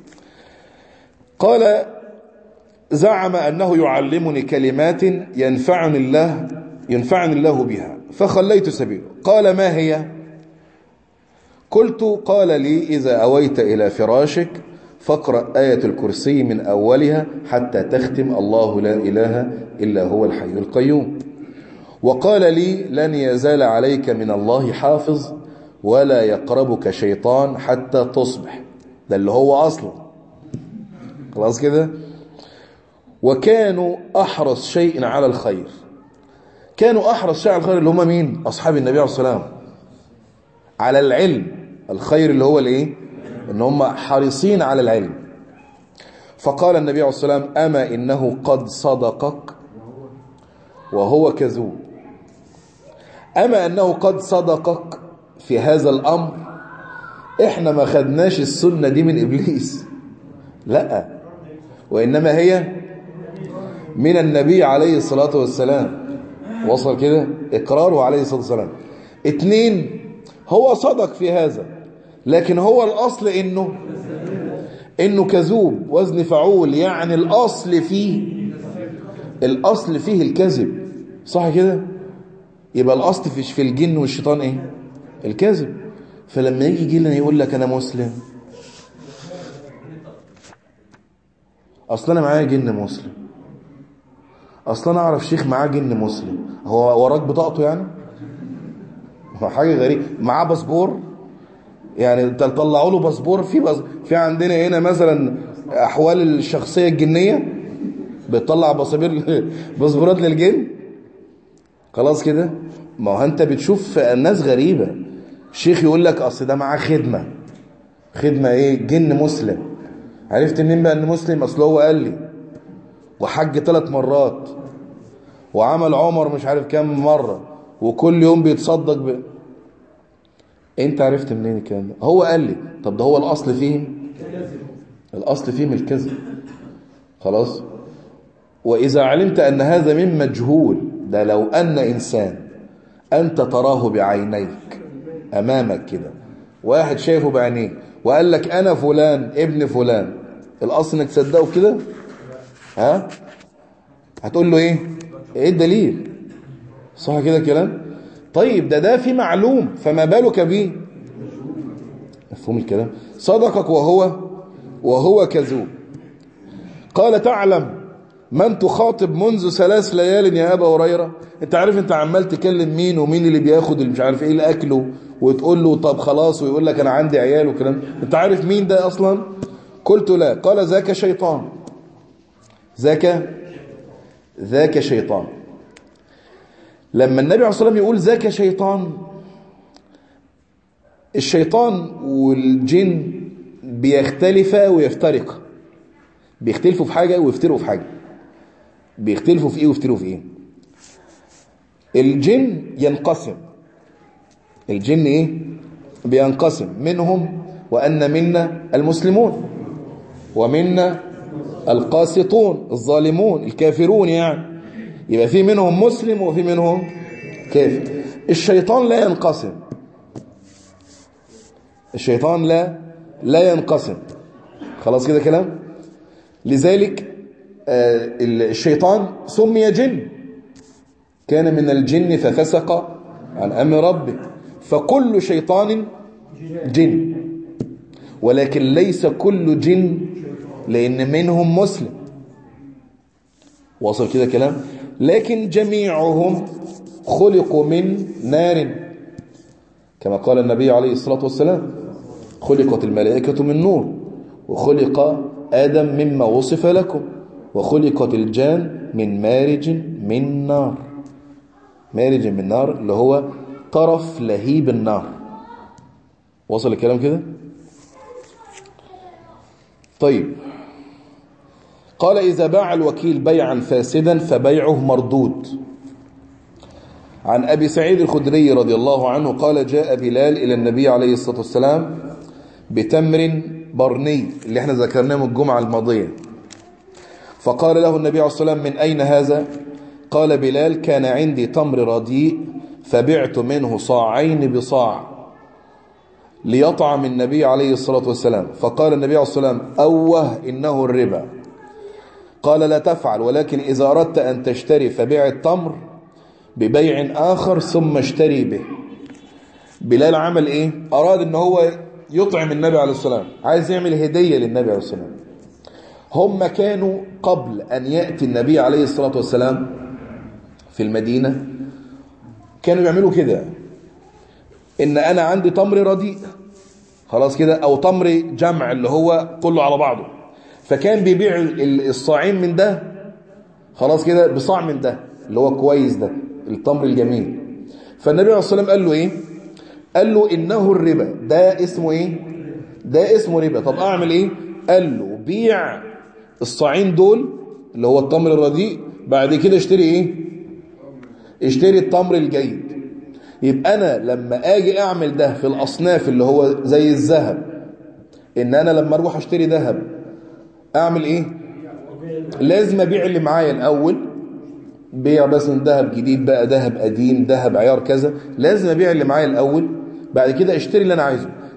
قال زعم أنه يعلمني كلمات ينفعني الله ينفعني الله بها فخليت سبيله قال ما هي قلت قال لي إذا أويت إلى فراشك فاقرأ آية الكرسي من أولها حتى تختم الله لا إله إلا هو الحي القيوم وقال لي لن يزال عليك من الله حافظ ولا يقربك شيطان حتى تصبح ده اللي هو أصلا خلاص كده وكانوا أحرص شيء على الخير كانوا أحرص شيء على الخير اللي هم مين أصحاب النبي عليه الصلاة والسلام على العلم الخير اللي هو الايه ان هم حريصين على العلم فقال النبي عليه الصلاة والسلام أما إنه قد صدقك وهو كذوب أما أنه قد صدقك في هذا الأمر إحنا ما خدناش السنة دي من إبليس لا وإنما هي من النبي عليه الصلاة والسلام وصل كده إقراره عليه الصلاة والسلام اتنين هو صدق في هذا لكن هو الأصل إنه إنه كذوب وزن فعول يعني الأصل فيه الأصل فيه الكذب صح كده يبقى الأصل في في الجن والشيطان إيه الكذب فلما يجي جيلنا يقول لك أنا مسلم أصلا أنا معايا جن مسلم أصلا أنا أعرف شيخ معاه جن مسلم هو وراك بطاقته يعني هو حاجة غريبة معاه باسبور يعني تطلعوا له باسبور في بس في عندنا هنا مثلا أحوال الشخصية الجنية بتطلع باسبور باسبورات للجن خلاص كده ما هو انت بتشوف ناس غريبة شيخ يقول لك اصل ده معاه خدمة خدمة ايه جن مسلم عرفت منين بقى ان مسلم اصل هو قال لي وحج ثلاث مرات وعمل عمر مش عارف كام مرة وكل يوم بيتصدق ب... انت عرفت منين الكلام ده هو قال لي طب ده هو الاصل فيهم الاصل فيهم الكذب خلاص واذا علمت ان هذا من مجهول ده لو ان انسان انت تراه بعينيك امامك كده واحد شايفه بعينيه وقال لك انا فلان ابن فلان الاصل انك تصدقه كده ها هتقول له ايه ايه الدليل صح كده كلام طيب ده ده في معلوم فما بالك به مفهوم الكلام صدقك وهو وهو كذوب قال تعلم من تخاطب منذ ثلاث ليال يا ابا هريره انت عارف انت عمال تكلم مين ومين اللي بياخد اللي مش عارف ايه اللي اكله وتقول له طب خلاص ويقول لك انا عندي عيال وكلام انت عارف مين ده اصلا قلت لا قال ذاك شيطان ذاك ذاك شيطان لما النبي عليه الصلاه والسلام يقول ذاك شيطان الشيطان والجن بيختلفا ويفترقا بيختلفوا في حاجه ويفترقوا في حاجه بيختلفوا في ايه ويفترقوا في ايه الجن ينقسم الجن ايه بينقسم منهم وان منا المسلمون ومنا القاسطون الظالمون الكافرون يعني يبقى في منهم مسلم وفي منهم كافر الشيطان لا ينقسم الشيطان لا لا ينقسم خلاص كده كلام لذلك الشيطان سمي جن كان من الجن ففسق عن أمر ربه فكل شيطان جن ولكن ليس كل جن لأن منهم مسلم وصل كده كلام لكن جميعهم خلقوا من نار كما قال النبي عليه الصلاة والسلام خلقت الملائكة من نور وخلق آدم مما وصف لكم وخلقت الجان من مارج من نار مارج من نار اللي هو طرف لهيب النار وصل الكلام كده طيب قال إذا باع الوكيل بيعا فاسدا فبيعه مردود عن أبي سعيد الخدري رضي الله عنه قال جاء بلال إلى النبي عليه الصلاة والسلام بتمر برني اللي احنا ذكرناه من الجمعة الماضية فقال له النبي عليه الصلاة والسلام من أين هذا قال بلال كان عندي تمر رديء فبعت منه صاعين بصاع ليطعم النبي عليه الصلاة والسلام فقال النبي عليه الصلاة والسلام أوه إنه الربا قال لا تفعل ولكن إذا أردت أن تشتري فبيع التمر ببيع آخر ثم اشتري به بلال عمل إيه أراد أن هو يطعم النبي عليه السلام عايز يعمل هدية للنبي عليه السلام هم كانوا قبل أن يأتي النبي عليه الصلاة والسلام في المدينة كانوا يعملوا كده إن أنا عندي تمر رديء خلاص كده أو تمر جمع اللي هو كله على بعضه فكان بيبيع الصاعين من ده خلاص كده بصاع من ده اللي هو كويس ده التمر الجميل فالنبي عليه الصلاة والسلام قال له إيه قال له إنه الربا ده اسمه إيه ده اسمه ربا طب أعمل إيه قال له بيع الصاعين دول اللي هو التمر الرديء بعد كده اشتري ايه اشتري التمر الجيد يبقى انا لما اجي اعمل ده في الاصناف اللي هو زي الذهب ان انا لما اروح اشتري ذهب اعمل ايه لازم ابيع اللي معايا الاول بيع مثلا ذهب جديد بقى ذهب قديم ذهب عيار كذا لازم ابيع اللي معايا الاول بعد كده اشتري اللي انا عايزه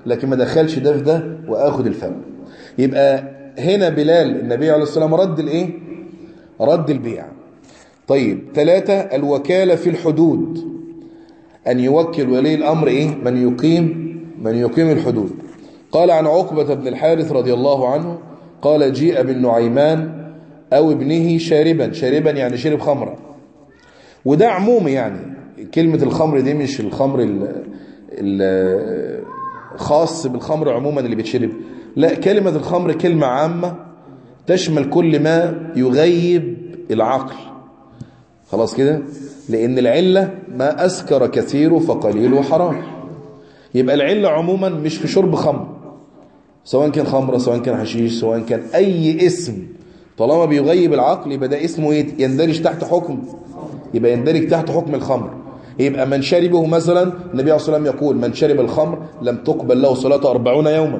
لكن ما دخلش ده في ده واخد الفم يبقى هنا بلال النبي عليه الصلاة والسلام رد الايه رد البيع طيب ثلاثة الوكالة في الحدود أن يوكل ولي الأمر إيه من يقيم من يقيم الحدود قال عن عقبة بن الحارث رضي الله عنه قال جيء بالنعيمان أو ابنه شاربا شاربا يعني شرب خمرا وده عمومي يعني كلمة الخمر دي مش الخمر ال- ال- خاص بالخمر عموما اللي بيتشرب لا كلمة الخمر كلمة عامة تشمل كل ما يغيب العقل خلاص كده لأن العلة ما أسكر كثيره فقليله حرام يبقى العلة عموما مش في شرب خمر سواء كان خمرة سواء كان حشيش سواء كان أي اسم طالما بيغيب العقل يبقى ده اسمه ايه يندرج تحت حكم يبقى يندرج تحت حكم الخمر يبقى من شربه مثلا النبي عليه الصلاة والسلام يقول من شرب الخمر لم تقبل له صلاة أربعون يوما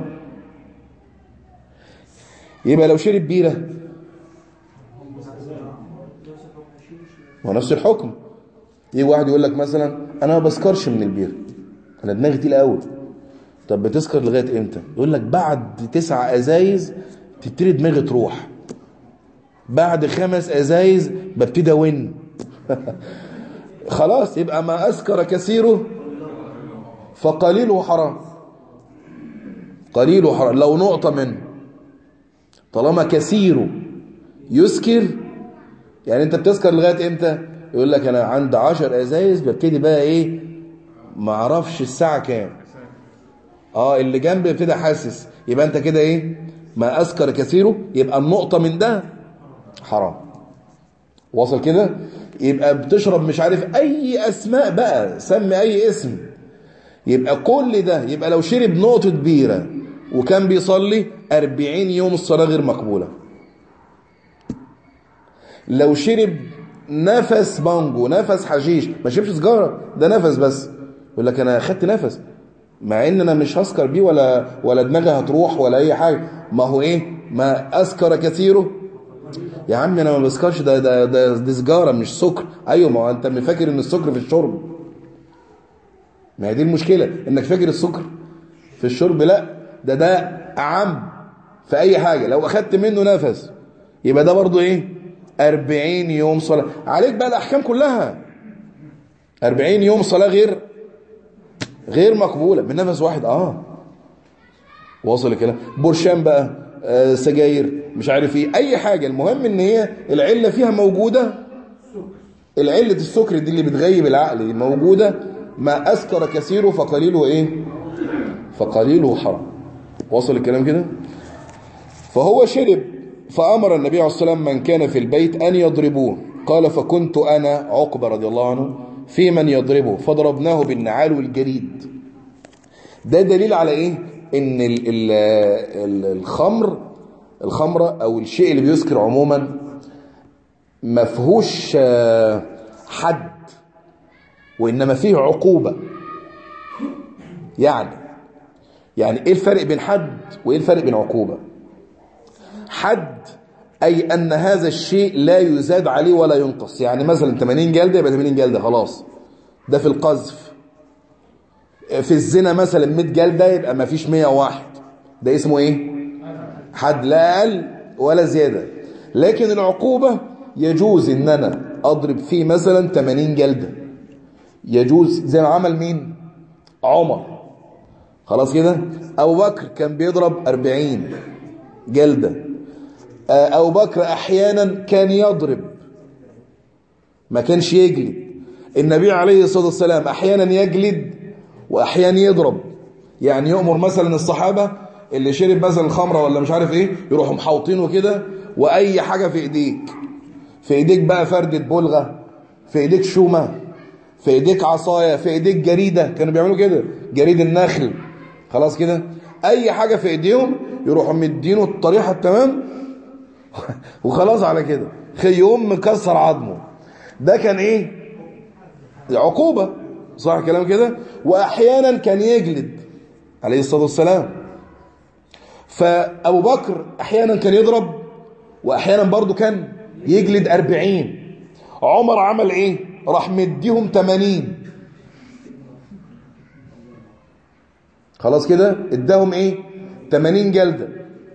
يبقى لو شرب بيرة ونفس الحكم يجي واحد يقول لك مثلا انا ما بسكرش من البير انا دماغي تقيله قوي طب بتسكر لغايه امتى يقول لك بعد تسع ازايز تبتدي دماغي تروح بعد خمس ازايز ببتدي اون خلاص يبقى ما اسكر كثيره فقليله حرام قليله حرام لو نقطه منه طالما كثيره يسكر يعني انت بتسكر لغايه امتى يقول لك انا عند 10 ازايز ببتدي بقى ايه ما اعرفش الساعه كام اه اللي جنبي ابتدي حاسس يبقى انت كده ايه ما اسكر كثيره يبقى النقطه من ده حرام وصل كده يبقى بتشرب مش عارف اي اسماء بقى سمي اي اسم يبقى كل ده يبقى لو شرب نقطه بيره وكان بيصلي 40 يوم الصلاه غير مقبوله لو شرب نفس بانجو نفس حشيش ما شربش سجاره ده نفس بس يقول لك انا اخدت نفس مع ان انا مش هسكر بيه ولا ولا دماغي هتروح ولا اي حاجه ما هو ايه ما اسكر كثيره يا عم انا ما بسكرش ده ده ده دي سجاره مش سكر ايوه ما هو انت فاكر ان السكر في الشرب ما هي دي المشكله انك فاكر السكر في الشرب لا ده ده اعم في اي حاجه لو اخدت منه نفس يبقى ده برضو ايه 40 يوم صلاه عليك بقى الاحكام كلها 40 يوم صلاه غير غير مقبوله من نفس واحد اه واصل الكلام برشام بقى آه سجاير مش عارف ايه اي حاجه المهم ان هي العله فيها موجوده العله السكر دي اللي بتغيب العقل موجوده ما اسكر كثيره فقليله ايه فقليله حرام واصل الكلام كده فهو شرب فامر النبي عليه الصلاه والسلام من كان في البيت ان يضربوه قال فكنت انا عقبه رضي الله عنه في من يضربه فضربناه بالنعال والجريد ده دليل على ايه ان ال ال ال الخمر الخمرة او الشيء اللي بيسكر عموما ما فيهوش حد وانما فيه عقوبة يعني يعني ايه الفرق بين حد وايه الفرق بين عقوبة حد اي ان هذا الشيء لا يزاد عليه ولا ينقص يعني مثلا 80 جلدة يبقى 80 جلدة خلاص ده في القذف في الزنا مثلا 100 جلدة يبقى ما فيش 101 ده اسمه ايه حد لا اقل ولا زيادة لكن العقوبة يجوز ان انا اضرب فيه مثلا 80 جلدة يجوز زي ما عمل مين عمر خلاص كده ابو بكر كان بيضرب 40 جلدة ابو بكر احيانا كان يضرب ما كانش يجلد النبي عليه الصلاة والسلام احيانا يجلد واحيانا يضرب يعني يؤمر مثلا الصحابة اللي شرب مثلا الخمره ولا مش عارف ايه يروحوا محوطينه كده واي حاجه في ايديك في ايديك بقى فردة بلغه في ايديك شومه في ايديك عصايه في ايديك جريده كانوا بيعملوا كده جريد النخل خلاص كده اي حاجه في ايديهم يروحوا مدينه الطريحه التمام وخلاص على كده يقوم مكسر عظمه ده كان ايه عقوبه صح كلام كده واحيانا كان يجلد عليه الصلاه والسلام فأبو بكر أحيانا كان يضرب وأحيانا برضو كان يجلد أربعين عمر عمل إيه راح مديهم تمانين خلاص كده اداهم ايه 80 جلدة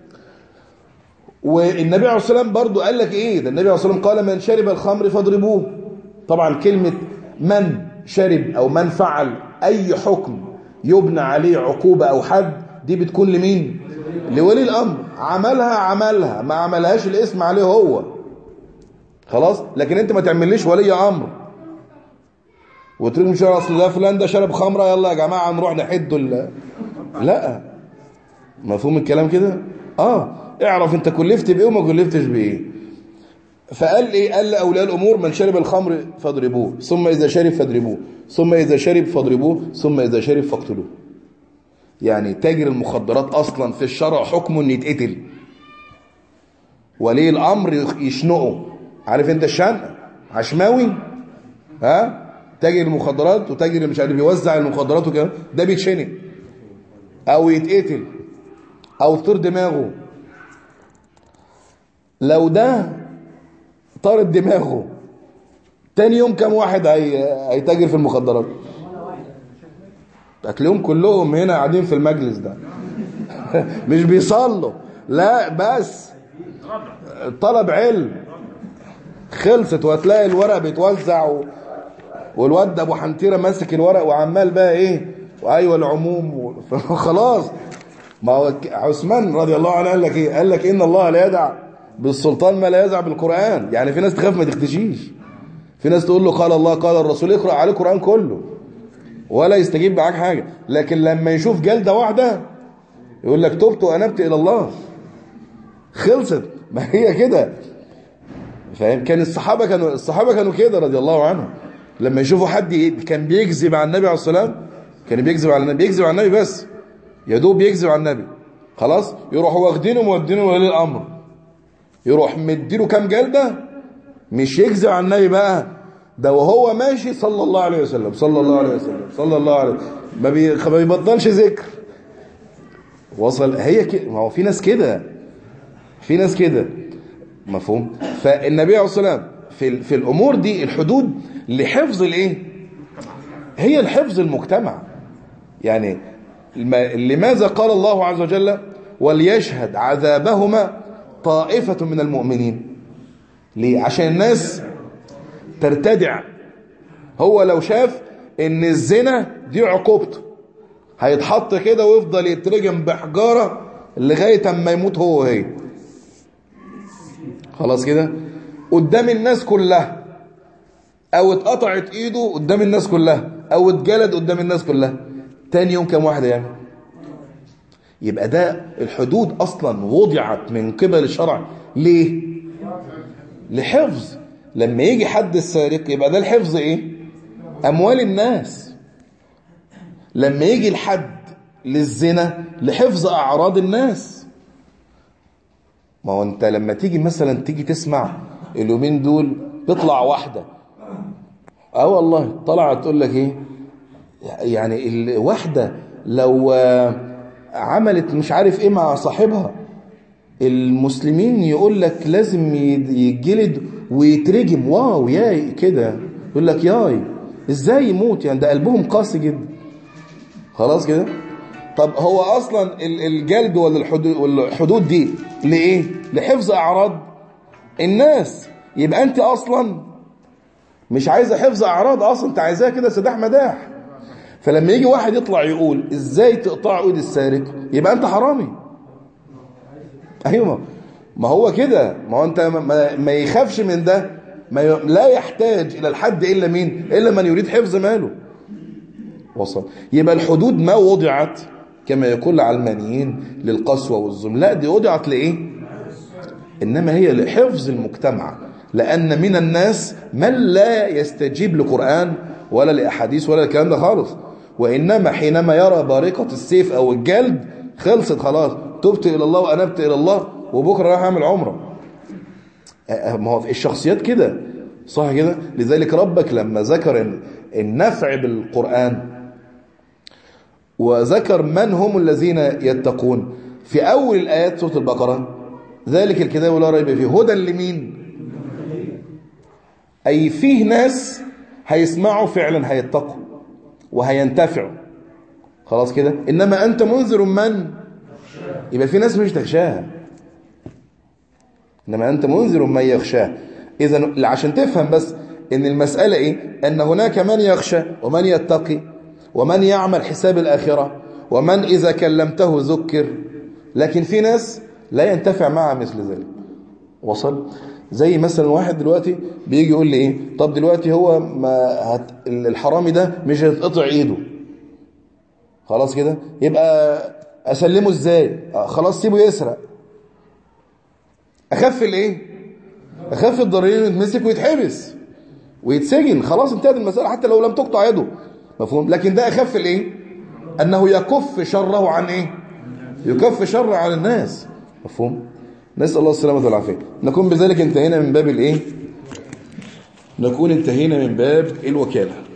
والنبي عليه الصلاة والسلام برضو قال لك ايه ده النبي عليه الصلاة والسلام قال من شرب الخمر فاضربوه طبعا كلمة من شرب او من فعل اي حكم يبنى عليه عقوبة او حد دي بتكون لمين لولي الامر عملها عملها ما عملهاش الاسم عليه هو خلاص لكن انت ما تعمليش ولي امر وتقول مش اصل ده فلان ده شرب خمره يلا يا جماعه نروح نحده ال... لا مفهوم الكلام كده اه اعرف انت كلفت بايه وما كلفتش بايه فقال ايه قال لاولياء الامور من شرب الخمر فاضربوه ثم اذا شرب فاضربوه ثم اذا شرب فاضربوه ثم اذا شرب فاقتلوه يعني تاجر المخدرات اصلا في الشرع حكمه ان يتقتل ولي الامر يشنقه عارف انت الشنق عشماوي ها تاجر المخدرات وتاجر مش عارف يوزع المخدرات وكده ده بيتشنق او يتقتل او تطير دماغه لو ده طارت دماغه تاني يوم كام واحد هي... هيتاجر في المخدرات هتلاقيهم كلهم هنا قاعدين في المجلس ده مش بيصلوا لا بس طلب علم خلصت وهتلاقي الورق بيتوزع و... والواد ابو حنتيره ماسك الورق وعمال بقى ايه وايوه العموم و... خلاص ما هو عثمان رضي الله عنه قال لك ايه قال لك ان الله لا يدع بالسلطان ما لا يدع بالقران يعني في ناس تخاف ما تختشيش في ناس تقول له قال الله قال الرسول اقرا عليه القران كله ولا يستجيب معاك حاجه لكن لما يشوف جلده واحده يقول لك تبت وانبت الى الله خلصت ما هي كده فاهم كان الصحابه كانوا الصحابه كانوا كده رضي الله عنهم لما يشوفوا حد كان بيكذب على النبي عليه الصلاه والسلام كان بيكذب على النبي بيكذب على النبي بس يا دوب يكذب على النبي خلاص يروحوا واخدينه مودينه ولي الامر يروح مديله كام جلده مش يكذب على النبي بقى ده وهو ماشي صلى الله عليه وسلم صلى الله عليه وسلم صلى الله عليه وسلم ما, بي... ما بيبطلش ذكر وصل هي كده ما هو في ناس كده في ناس كده مفهوم فالنبي عليه الصلاه والسلام في في الامور دي الحدود لحفظ الايه هي الحفظ المجتمع يعني لماذا قال الله عز وجل وليشهد عذابهما طائفة من المؤمنين ليه عشان الناس ترتدع هو لو شاف ان الزنا دي عقوبته هيتحط كده ويفضل يترجم بحجارة لغاية اما يموت هو وهي خلاص كده قدام الناس كلها او اتقطعت ايده قدام الناس كلها او اتجلد قدام الناس كلها تاني يوم كام واحد يعني يبقى ده الحدود اصلا وضعت من قبل الشرع ليه لحفظ لما يجي حد السارق يبقى ده الحفظ ايه اموال الناس لما يجي الحد للزنا لحفظ اعراض الناس ما هو انت لما تيجي مثلا تيجي تسمع اليومين دول تطلع واحده اه والله طلعت تقول لك ايه يعني الواحده لو عملت مش عارف ايه مع صاحبها المسلمين يقول لك لازم يتجلد ويترجم واو ياي كده يقول لك ياي ازاي يموت يعني ده قلبهم قاسي جدا خلاص كده طب هو اصلا الجلد ولا الحدود ولا الحدود دي لايه لحفظ اعراض الناس يبقى انت اصلا مش عايزه حفظ اعراض اصلا انت عايزاها كده سداح مداح فلما يجي واحد يطلع يقول ازاي تقطع ايد السارق يبقى انت حرامي ايوه ما هو كده ما هو انت ما, ما يخافش من ده ما ي... لا يحتاج الى الحد الا مين الا من يريد حفظ ماله وصل يبقى الحدود ما وضعت كما يقول العلمانيين للقسوه والظلم لا دي وضعت لايه انما هي لحفظ المجتمع لان من الناس من لا يستجيب لقران ولا لاحاديث ولا الكلام ده خالص وانما حينما يرى بارقه السيف او الجلد خلصت خلاص تبت الى الله وانبت الى الله وبكره رايح اعمل عمره ما هو الشخصيات كده صح كده لذلك ربك لما ذكر النفع بالقران وذكر من هم الذين يتقون في اول الايات سوره البقره ذلك الكتاب لا ريب فيه هدى لمين اي فيه ناس هيسمعوا فعلا هيتقوا وهينتفعوا خلاص كده انما انت منذر من يبقى في ناس مش تخشاها انما انت منذر من يخشاه اذا عشان تفهم بس ان المساله ايه ان هناك من يخشى ومن يتقي ومن يعمل حساب الاخره ومن اذا كلمته ذكر لكن في ناس لا ينتفع معها مثل ذلك وصل زي مثلا واحد دلوقتي بيجي يقول لي ايه طب دلوقتي هو ما هت الحرامي ده مش هيتقطع ايده خلاص كده يبقى اسلمه ازاي آه خلاص سيبه يسرق اخف الايه اخف الضررين يتمسك ويتحبس ويتسجن خلاص انتهت المساله حتى لو لم تقطع يده مفهوم لكن ده اخف الايه انه يكف شره عن ايه يكف شر عن الناس مفهوم نسال الله السلامه والعافيه نكون بذلك انتهينا من باب الايه نكون انتهينا من باب الوكاله